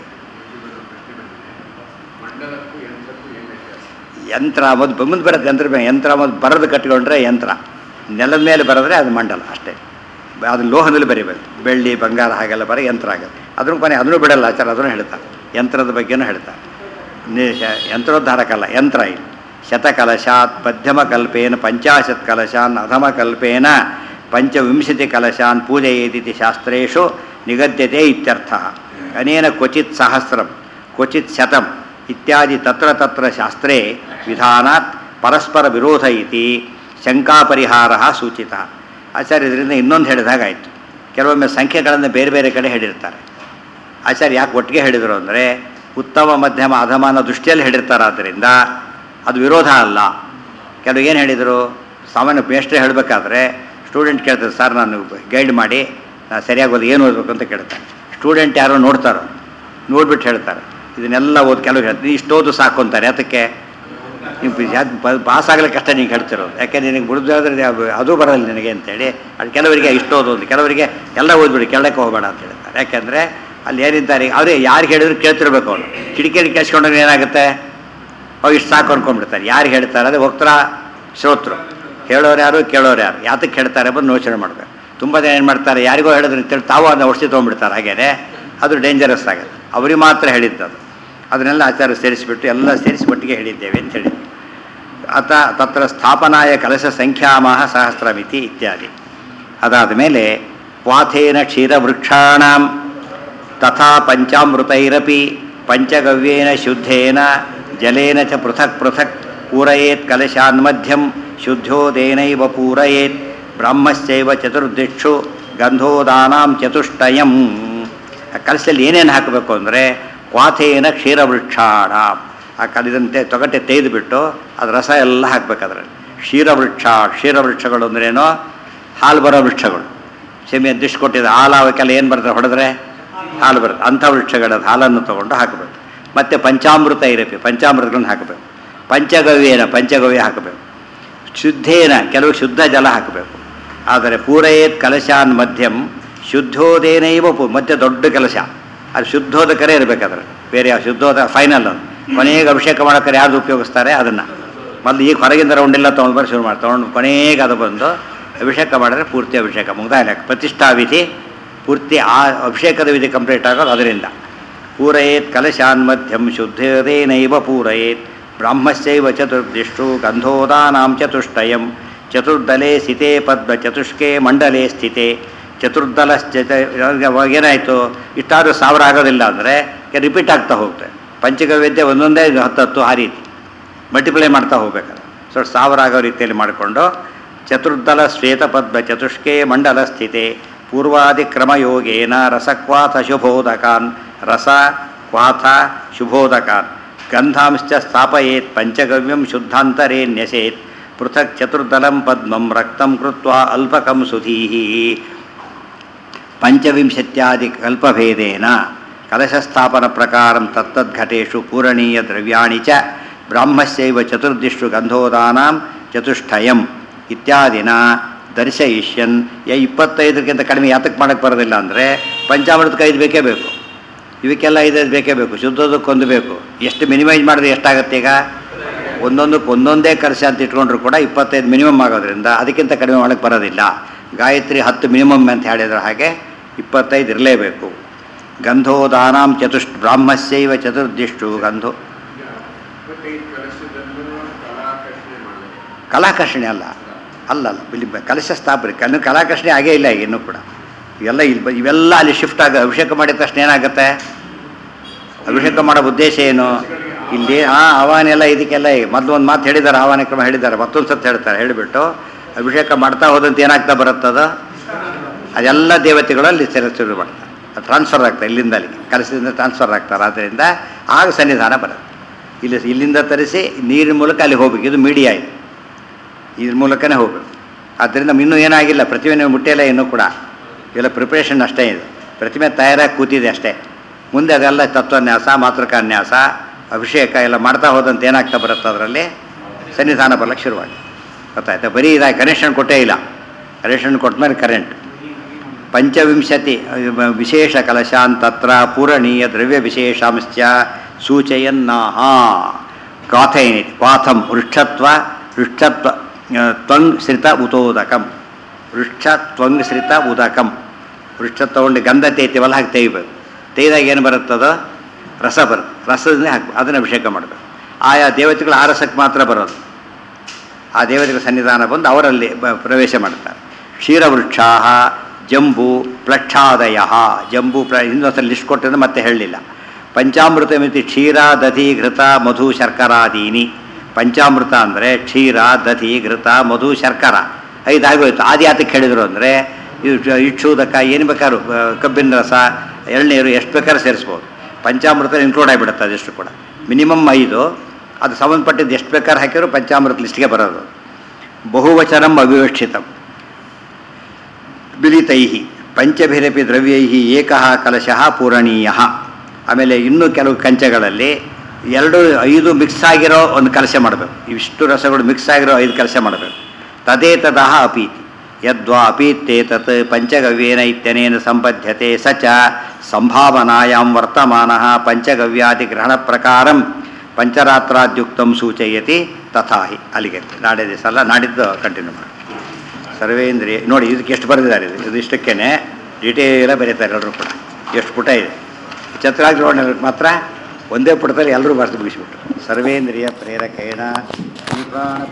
ಯಂತ್ರ ಮೊದಲು ಮುಂದೆ ಬರುತ್ತೆ ಯಂತ್ರ ಮೇಲೆ ಯಂತ್ರ ಮೊದಲು ಬರೆದು ಕಟ್ಕೊಂಡ್ರೆ ಯಂತ್ರ ನೆಲದ ಮೇಲೆ ಬರೆದ್ರೆ ಅದು ಮಂಡಲ ಅಷ್ಟೇ ಅದು ಲೋಹದಲ್ಲಿ ಬರೀಬೇಕು ಬೆಳ್ಳಿ ಬಂಗಾರ ಹಾಗೆಲ್ಲ ಬರೀ ಯಂತ್ರ ಆಗುತ್ತೆ ಅದ್ರ ಕೊನೆ ಅದನ್ನು ಬಿಡಲ್ಲ ಆಚಾರ ಅದನ್ನು ಹೇಳ್ತಾರೆ ಯಂತ್ರದ ಬಗ್ಗೆನೂ ಹೇಳ್ತಾರೆ ನಿ- ಶ- ಯಂತ್ರೋದ್ಧಾರಕಲ್ಲ ಯಂತ್ರ ಇಲ್ಲಿ ಶತಕಲಶಾತ್ ಮಧ್ಯಮ ಕಲ್ಪೇನ ಪಂಚಾಶತ್ ಕಲಶಾನ್ ಅಧಮ ಕಲ್ಪೇನ ಪಂಚವಿಂಶತಿ ಕಲಶಾನ್ ಪೂಜಯೇದಿತಿ ಶಾಸ್ತ್ರೇಷು ನಿಗದ್ಯತೆ ಇತ್ಯರ್ಥ ಅನೇನ ಕ್ವಚಿತ್ ಸಹಸ್ರಂ ಕ್ವಚಿತ್ ಶತಂ ಇತ್ಯಾದಿ ತತ್ರ ತತ್ರ ಶಾಸ್ತ್ರೇ ವಿಧಾನಾತ್ ಪರಸ್ಪರ ವಿರೋಧ ಇತಿ ಶಂಕಾಪರಿಹಾರ ಸೂಚಿತ ಆಚಾರ್ಯ ಇದರಿಂದ ಇನ್ನೊಂದು ಹೇಳಿದ ಹಾಗಾಯಿತು ಕೆಲವೊಮ್ಮೆ ಸಂಖ್ಯೆಗಳನ್ನು ಬೇರೆ ಬೇರೆ ಕಡೆ ಹೇಳಿರ್ತಾರೆ ಆಚಾರ್ಯ ಯಾಕೆ ಒಟ್ಟಿಗೆ ಹೇಳಿದರು ಅಂದರೆ ಉತ್ತಮ ಮಧ್ಯಮ ಅಧಮ ಅನ್ನೋ ದೃಷ್ಟಿಯಲ್ಲಿ ಹೇಳಿರ್ತಾರೆ ಆದ್ದರಿಂದ ಅದು ವಿರೋಧ ಅಲ್ಲ ಕೆಲವು ಏನು ಹೇಳಿದರು ಸಾಮಾನ್ಯ ಮೇಷ್ಟ್ರೆ ಹೇಳಬೇಕಾದ್ರೆ ಸ್ಟೂಡೆಂಟ್ ಕೇಳ್ತಾರೆ ಸರ್ ನಾನು ಗೈಡ್ ಮಾಡಿ ನಾನು ಸರಿಯಾಗಿ ಓದಿ ಏನು ಓದಬೇಕು ಅಂತ ಕೇಳ್ತಾರೆ ಸ್ಟೂಡೆಂಟ್ ಯಾರೋ ನೋಡ್ತಾರೋ ನೋಡ್ಬಿಟ್ಟು ಹೇಳ್ತಾರೆ ಇದನ್ನೆಲ್ಲ ಓದಿ ಕೆಲವು ಹೇಳ್ತೀನಿ ಇಷ್ಟು ಓದು ಸಾಕು ಅಂತಾರೆ ಅದಕ್ಕೆ ನೀವು ಪಾಸ್ ಆಗ್ಲಿಕ್ಕೆ ಕಷ್ಟ ನೀನು ಹೇಳ್ತಿರೋದು ಯಾಕೆ ನಿನಗೆ ಬಿಡುದಾದ್ರೆ ಅದು ಬರಲ್ಲ ನಿನಗೆ ಅಂತೇಳಿ ಅದು ಕೆಲವರಿಗೆ ಇಷ್ಟು ಓದೋದು ಕೆಲವರಿಗೆ ಎಲ್ಲ ಓದ್ಬಿಡಿ ಕೆಳಕ್ಕೆ ಹೋಗಬೇಡ ಅಂತ ಹೇಳ್ತಾರೆ ಯಾಕೆಂದರೆ ಅಲ್ಲಿ ಏನಿದ್ದಾರೆ ಅವರೇ ಯಾರಿಗೆ ಹೇಳಿದ್ರು ಕೇಳ್ತಿರ್ಬೇಕು ಅವನು ಕಿಡಿಕಿಡಿ ಕೇಳಿಸ್ಕೊಂಡ್ರೆ ಏನಾಗುತ್ತೆ ಅವು ಇಷ್ಟು ಸಾಕು ಅನ್ಕೊಂಡ್ಬಿಡ್ತಾರೆ ಯಾರಿಗೆ ಹೇಳ್ತಾರೆ ಅದೇ ಹೋಗ್ತಾರ ಶ್ರೋತೃ ಹೇಳೋರು ಯಾರು ಕೇಳೋರು ಯಾರು ಯಾತಕ್ಕೆ ಹೇಳ್ತಾರೆ ಬಂದು ಯೋಚನೆ ಮಾಡಬೇಕು ತುಂಬ ಜನ ಏನು ಮಾಡ್ತಾರೆ ಯಾರಿಗೋ ಹೇಳಿದ್ರು ಅಂತೇಳಿ ತಾವು ಅದನ್ನ ಔಷಧಿ ತೊಗೊಂಡ್ಬಿಡ್ತಾರೆ ಹಾಗೇನೆ ಅದು ಡೇಂಜರಸ್ ಆಗುತ್ತೆ ಅವರಿಗೆ ಮಾತ್ರ ಹೇಳಿದ್ದದು ಅದನ್ನೆಲ್ಲ ಆಚಾರ ಸೇರಿಸಿಬಿಟ್ಟು ಎಲ್ಲ ಸೇರಿಸಿ ಒಟ್ಟಿಗೆ ಹೇಳಿದ್ದೇವೆ ಅಂತ ಹೇಳಿ ಅತ ತತ್ರ ಸ್ಥಾಪನಾಯ ಕಲಶ ಸಂಖ್ಯಾಮಹ ಸಹಸ್ರಮಿತಿ ಇತ್ಯಾದಿ ಅದಾದ ಮೇಲೆ ವಾಥೇನ ಕ್ಷೀರವೃಕ್ಷಾಣಂ ತಥಾ ಪಂಚಾಮೃತೈರಪಿ ಪಂಚಗವ್ಯೇನ ಶುದ್ಧೇನ ಜಲೇನ ಚ ಪೃಥಕ್ ಪೃಥಕ್ ಪೂರಯೇತ್ ಕಲಶಾನ್ಮಧ್ಯಂ ಶುದ್ಧೋದೇನೈವ ಪೂರಯೇತ್ ಬ್ರಹ್ಮಶ್ಚೈವ ಚತುರ್ದಿಕ್ಷು ಗಂಧೋದಾನಾಂ ಚತುಷ್ಟಯಂ ಆ ಕಲಶದಲ್ಲಿ ಏನೇನು ಹಾಕಬೇಕು ಅಂದರೆ ಕ್ವಾಥೇನ ಕ್ಷೀರವೃಕ್ಷಾಣ ಆ ಕಲಿದಂತೆ ತೊಗಟೆ ತೆಗೆದುಬಿಟ್ಟು ಅದು ರಸ ಎಲ್ಲ ಹಾಕ್ಬೇಕಾದ್ರೆ ಕ್ಷೀರವೃಕ್ಷ ಕ್ಷೀರವೃಕ್ಷಗಳು ಅಂದ್ರೇನೋ ಹಾಲು ಬರೋ ವೃಕ್ಷಗಳು ಸೆಮಿ ದಿಶ್ ಕೊಟ್ಟಿದ್ದು ಹಾಲು ಅವಕ್ಕೆಲ್ಲ ಏನು ಬರ್ತದೆ ಹೊಡೆದ್ರೆ ಹಾಲು ಬರುತ್ತೆ ಅಂಥ ವೃಕ್ಷಗಳ ಹಾಲನ್ನು ತೊಗೊಂಡು ಹಾಕಬೇಕು ಮತ್ತು ಪಂಚಾಮೃತ ಇರಬೇಕು ಪಂಚಾಮೃತಗಳನ್ನು ಹಾಕಬೇಕು ಪಂಚಗವ್ಯೇನ ಪಂಚಗವ್ಯ ಹಾಕಬೇಕು ಶುದ್ಧೇನ ಕೆಲವು ಶುದ್ಧ ಜಲ ಹಾಕಬೇಕು ಆದರೆ ಪೂರಯೇತ್ ಕಲಶಾನ್ ಮಧ್ಯಂ ಶುದ್ಧೋದೇನೈವ ಪು ಮಧ್ಯ ದೊಡ್ಡ ಕಲಶ ಅದು ಶುದ್ಧೋದಕರೇ ಇರಬೇಕಾದ್ರೆ ಬೇರೆ ಯಾವ ಶುದ್ಧೋದ ಫೈನಲ್ ಅದು ಕೊನೆಗೆ ಅಭಿಷೇಕ ಮಾಡೋಕೆ ಯಾರು ಉಪಯೋಗಿಸ್ತಾರೆ ಅದನ್ನು ಮೊದಲು ಈಗ ಹೊರಗಿಂದ ರೌಂಡೆಲ್ಲ ತೊಗೊಂಡು ಬರೋ ಶುರು ಮಾಡಿ ತೊಗೊಂಡು ಕೊನೆಗೆ ಅದು ಬಂದು ಅಭಿಷೇಕ ಮಾಡಿದ್ರೆ ಪೂರ್ತಿ ಅಭಿಷೇಕ ಮುಗ್ದಾಯ ಲೆಕ್ಕ ಪ್ರತಿಷ್ಠಾ ವಿಧಿ ಪೂರ್ತಿ ಆ ಅಭಿಷೇಕದ ವಿಧಿ ಕಂಪ್ಲೀಟ್ ಆಗೋದು ಅದರಿಂದ ಪೂರಯೇತ್ ಕಲಶಾನ್ ಮಧ್ಯಂ ಶುದ್ಧೋದೇನೈವ ಪೂರಯೇತ್ ಬ್ರಾಹ್ಮಶ್ಚೈವ ಚತುರ್ದಿಷ್ಟು ಗಂಧೋದಾನಾಂ ಚತುಷ್ಟಯಂ ಚತುರ್ದಲೆ ಸ್ಥಿತೆ ಪದ್ಮ ಚತುಷ್ಕೆ ಮಂಡಲೆ ಸ್ಥಿತೆ ಚತುರ್ದಲ ಚತ ಅವಾಗ ಏನಾಯಿತು ಇಷ್ಟಾದರೂ ಸಾವಿರ ಆಗೋದಿಲ್ಲ ಅಂದರೆ ರಿಪೀಟ್ ಆಗ್ತಾ ಹೋಗುತ್ತೆ ಪಂಚಗವ್ಯದ್ಯ ಒಂದೊಂದೇ ಹತ್ತು ಹತ್ತು ಆ ರೀತಿ ಮಲ್ಟಿಪ್ಲೈ ಮಾಡ್ತಾ ಹೋಗ್ಬೇಕಾದ್ರೆ ಸೊ ಸಾವಿರ ಆಗೋ ರೀತಿಯಲ್ಲಿ ಮಾಡಿಕೊಂಡು ಚತುರ್ದಲ ಶ್ವೇತಪದ್ಮ ಚತುಷ್ಕೇ ಮಂಡಲ ಸ್ಥಿತೆ ಪೂರ್ವಾದಿ ಕ್ರಮಯೋಗೇನ ರಸಕ್ವಾಥ ಶುಭೋದಕಾನ್ ರಸ ಕ್ವಾಥ ಶುಭೋದಕಾನ್ ಗಂಧಾಂಶ್ಚ ಸ್ಥಾಪಯೇತ್ ಪಂಚಗವ್ಯಂ ಶುದ್ಧಾಂತರೇ ನ್ಯಸೇತ್ ಪೃಥಕ್ ಚತುರ್ದಲಂ ಪದ್ಮಂ ರಕ್ತಂ ಕೃತ್ವಾ ಅಲ್ಪಕಂ ಸುಧೀಹಿ ಪಂಚವಿಂಶತ್ಯಾದಿ ಕಲ್ಪಭೇದೇನ ಕಲಶಸ್ಥಾಪನ ಪ್ರಕಾರ ತತ್ತದ್ಘಟೇಶು ಪೂರಣೀಯ ದ್ರವ್ಯಾಣಿ ಚ ಬ್ರಾಹ್ಮಸ್ಯೈವ ಚತುರ್ದಿಷ್ಟು ಗಂಧೋದಾನಾಂ ಚತುಷ್ಟಯಂ ಇತ್ಯಾದಿನ ದರ್ಶಯಿಷ್ಯನ್ ಯ ಇಪ್ಪತ್ತೈದಕ್ಕಿಂತ ಕಡಿಮೆ ಯಾತಕ್ಕೆ ಮಾಡೋಕ್ಕೆ ಬರೋದಿಲ್ಲ ಅಂದರೆ ಪಂಚಾಮೃತಕ್ಕೆ ಐದು ಬೇಕೇ ಬೇಕು ಇವಕ್ಕೆಲ್ಲ ಐದೈದು ಬೇಕೇ ಬೇಕು ಶುದ್ಧದಕ್ಕೊಂದು ಬೇಕು ಎಷ್ಟು ಮಿನಿಮೈಸ್ ಮಾಡಿದ್ರೆ ಎಷ್ಟಾಗುತ್ತೆ ಈಗ ಒಂದೊಂದಕ್ಕೆ ಒಂದೊಂದೇ ಕಲಶ ಅಂತ ಇಟ್ಕೊಂಡ್ರು ಕೂಡ ಇಪ್ಪತ್ತೈದು ಮಿನಿಮಮ್ ಆಗೋದ್ರಿಂದ ಅದಕ್ಕಿಂತ ಕಡಿಮೆ ಮಾಡೋಕ್ಕೆ ಬರೋದಿಲ್ಲ ಗಾಯತ್ರಿ ಹತ್ತು ಮಿನಿಮಮ್ ಅಂತ ಹೇಳಿದ್ರೆ ಹಾಗೆ ಇಪ್ಪತ್ತೈದು ಇರಲೇಬೇಕು ಗಂಧೋದಾನಾಂ ಚತುಷ್ಟ ಬ್ರಾಹ್ಮಸ್ಯೈವ ಚತುರ್ದಿಷ್ಟು ಗಂಧೋ ಮತ್ತೆ ಈ ಕಲಶದನ್ನು ಕಲಾಕರ್ಷಣೆ ಮಾಡಬೇಕು ಕಲಾಕರ್ಷಣೆ ಅಲ್ಲ ಅಲ್ಲಲ್ಲ ಇಲ್ಲಿ ಬ- ಕಲಶ ಸ್ಥಾಪನೆ ಕಣ್ಣು ಕಲಾಕರ್ಷಣೆ ಆಗೇ ಇಲ್ಲ ಈಗ ಇನ್ನೂ ಕೂಡ ಇವೆಲ್ಲ ಇಲ್ಲಿ ಬ- ಇವೆಲ್ಲ ಅಲ್ಲಿ ಶಿಫ್ಟ್ ಆಗ ಅಭಿಷೇಕ ಮಾಡಿದ ತಕ್ಷಣ ಏನಾಗುತ್ತೆ ಅಭಿಷೇಕ ಮಾಡೋ ಉದ್ದೇಶ ಏನು ಇಲ್ಲಿ ಆ ಆಹ್ವಾನ ಎಲ್ಲ ಇದಕ್ಕೆಲ್ಲ ಈಗ ಮೊದಲು ಒಂದು ಮಾತು ಹೇಳಿದ್ದಾರೆ ಆಹ್ವಾನ ಕ್ರಮ ಹೇಳಿದ್ದಾರೆ ಮತ್ತೊಂದು ಸತಿ ಹೇಳ್ತಾರೆ ಹೇಳಿಬಿಟ್ಟು ಅಭಿಷೇಕ ಮಾಡ್ತಾ ಹೋದಂತೆ ಏನಾಗ್ತಾ ಬರುತ್ತದ ಅದೆಲ್ಲ ದೇವತೆಗಳು ಅಲ್ಲಿ ಶುರು ಮಾಡ್ತಾರೆ ಟ್ರಾನ್ಸ್ಫರ್ ಆಗ್ತಾರೆ ಇಲ್ಲಿಂದ ಅಲ್ಲಿಗೆ ಕಲಸದಿಂದ ಟ್ರಾನ್ಸ್ಫರ್ ಆಗ್ತಾರೆ ಆದ್ದರಿಂದ ಆಗ ಸನ್ನಿಧಾನ ಬರುತ್ತೆ ಇಲ್ಲಿ ಇಲ್ಲಿಂದ ತರಿಸಿ ನೀರಿನ ಮೂಲಕ ಅಲ್ಲಿ ಹೋಗ್ಬೇಕು ಇದು ಮೀಡಿಯಾ ಇದು ಇದ್ರ ಮೂಲಕನೇ ಹೋಗ್ಬೇಕು ಆದ್ದರಿಂದ ಇನ್ನೂ ಏನಾಗಿಲ್ಲ ಪ್ರತಿಮೆ ನೀವು ಮುಟ್ಟಿಲ್ಲ ಇನ್ನೂ ಕೂಡ ಇವೆಲ್ಲ ಪ್ರಿಪ್ರೇಷನ್ ಅಷ್ಟೇ ಇದು ಪ್ರತಿಮೆ ತಯಾರಾಗಿ ಕೂತಿದೆ ಅಷ್ಟೇ ಮುಂದೆ ಅದೆಲ್ಲ ತತ್ವನ್ಯಾಸ ಮಾತೃಕಾನ್ಯಾಸ ಅಭಿಷೇಕ ಎಲ್ಲ ಮಾಡ್ತಾ ಹೋದಂತೆ ಏನಾಗ್ತಾ ಬರುತ್ತೆ ಅದರಲ್ಲಿ ಸನ್ನಿಧಾನ ಬರ್ಲಿಕ್ಕೆ ಶುರುವಾಗಿ ಗೊತ್ತಾಯ್ತಾ ಬರೀ ಇದಾಗಿ ಕನೆಕ್ಷನ್ ಕೊಟ್ಟೇ ಇಲ್ಲ ಕನೆಕ್ಷನ್ ಕೊಟ್ಮೇಲೆ ಕರೆಂಟ್ ಪಂಚವಿಂಶತಿ ಅಹ್, ವಿಶೇಷ ಕಲಶಾನ್ ತತ್ರ ಪೂರಣೀಯ ದ್ರವ್ಯ ವಿಶೇಷಾಂಶ್ಚ ಸೂಚಯನ್ನಾಹ ಕಾಥೇನಿತಿ ಪಾಥಂ ವೃಕ್ಷತ್ವ ವೃಕ್ಷತ್ವ ಅಹ್, ತ್ವಂಗ್ ಶ್ರಿತ ಉತೋದಕಂ ವೃಕ್ಷ ತ್ವಂಗ್ ಶ್ರಿತ ಉದಕಂ ವೃಕ್ಷ ತಗೊಂಡು ಗಂಧ ತೇಯ್ತೀವಲ್ಲ ಹಾಗೆ ತೆಗಿಬೇಕು ತೆಗೆದಾಗ ಏನು ಬರುತ್ತದೋ ರಸ ಬರುತ್ತೆ ರಸದಿಂದ ಹಾಕಿ ಅದನ್ನು ಅಭಿಷೇಕ ಮಾಡಬೇಕು ಆಯಾ ದೇವತೆಗಳು ಆ ರಸಕ್ಕೆ ಮಾತ್ರ ಬರೋದು ಆ ದೇವತೆಗಳ ಸನ್ನಿಧಾನ ಬಂದು ಅವರಲ್ಲಿ ಬ- ಪ್ರವೇಶ ಮಾಡ್ತಾರೆ ಕ್ಷೀರವೃಕ್ಷಾ ಜಂಬು ಪ್ಲಕ್ಷಾದಯ ಜಂಬು ಪ್ಲ ಇನ್ನೊಂದ್ಸಲ ಲಿಸ್ಟ್ ಕೊಟ್ಟಿದ್ದು ಮತ್ತೆ ಹೇಳಲಿಲ್ಲ ಪಂಚಾಮೃತ ಮಿತಿ ಕ್ಷೀರ ದಧಿ ಘೃತ ಮಧು ಶರ್ಕರಾದೀನಿ ಪಂಚಾಮೃತ ಅಂದರೆ ಕ್ಷೀರ ದಧಿ ಘೃತ ಮಧು ಶರ್ಕರ ಐದಾಗೋಯ್ತು ಆದಿ ಯಾತಕ್ಕೆ ಹೇಳಿದರು ಅಂದರೆ ಇದು ಇಕ್ಷೂದಕ ಏನು ಬೇಕಾದ್ರು ಆ, ಕಬ್ಬಿನ ರಸ ಎಳ್ನೀರು ಎಷ್ಟು ಬೇಕಾದ್ರೂ ಸೇರಿಸ್ಬೋದು ಪಂಚಾಮೃತ ಇನ್ಕ್ಲೂಡ್ ಆಗಿಬಿಡುತ್ತೆ ಅದೆಷ್ಟು ಕೂಡ ಮಿನಿಮಮ್ ಐದು ಅದು ಸಂಬಂಧಪಟ್ಟಿದ್ದು ಎಷ್ಟು ಬೇಕಾದ್ರೆ ಹಾಕಿದ್ರು ಪಂಚಾಮೃತ ಲಿಸ್ಟ್ಗೆ ಬರೋದು ಬಹುವಚನಂ ಅವಿವಕ್ಷಿತಂ ಬಿಲಿತೈ ಪಂಚಭಿರಪಿ ದ್ರವ್ಯೈ ಏಕಃ ಕಲಶಃ ಪೂರಣೀಯ ಆಮೇಲೆ ಇನ್ನೂ ಕೆಲವು ಕಂಚಗಳಲ್ಲಿ ಎರಡು ಐದು ಮಿಕ್ಸ್ ಆಗಿರೋ ಒಂದು ಕಲಶ ಮಾಡಬೇಕು ಇವಿಷ್ಟು ರಸಗಳು ಮಿಕ್ಸ್ ಆಗಿರೋ ಐದು ಕಲಶ ಮಾಡಬೇಕು ತದೇತದಃ ಅಪೀತಿ ಯದ್ವಾ ಅಪೀತ್ಯೇ ತತ್ ಪಂಚಗವ್ಯೇನ ಇತ್ಯನೇನ ಸಂಬದ್ಧತೆ ಸ ಚ ಸಂಭಾವನಾಯಾಂ ವರ್ತಮಾನಃ ಪಂಚಗವ್ಯಾದಿ ಗ್ರಹಣ ಪ್ರಕಾರಂ ಪಂಚರಾತ್ರಾದ್ಯುಕ್ತಂ ಸೂಚಯತಿ ತಥಾ ಹಿ ಅಲ್ಲಿಗೆ ನಾಳೆ ದಿವಸ ಅಲ್ಲ ನಾಡಿದ್ದು ಕಂಟಿನ್ಯೂ ಮಾಡಿ ಸರ್ವೇಂದ್ರಿಯ ನೋಡಿ ಇದಕ್ಕೆ ಎಷ್ಟು ಬರೆದಿದ್ದಾರೆ ಇದು ಇದು ಇಷ್ಟಕ್ಕೇನೆ ಡೀಟೇಲ ಬರೀತಾರೆ ಎಲ್ಲರೂ ಕೂಡ ಎಷ್ಟು ಪುಟ ಇದೆ ಛತ್ರಾಗ್ರಹಣ ಮಾತ್ರ ಒಂದೇ ಪುಟದಲ್ಲಿ ಎಲ್ಲರೂ ಬರೆದು ಮುಗಿಸ್ಬಿಟ್ರು ಸರ್ವೇಂದ್ರಿಯ ಪ್ರೇರಕೇಣ ಶ್ರೀಪ್ರಾಣ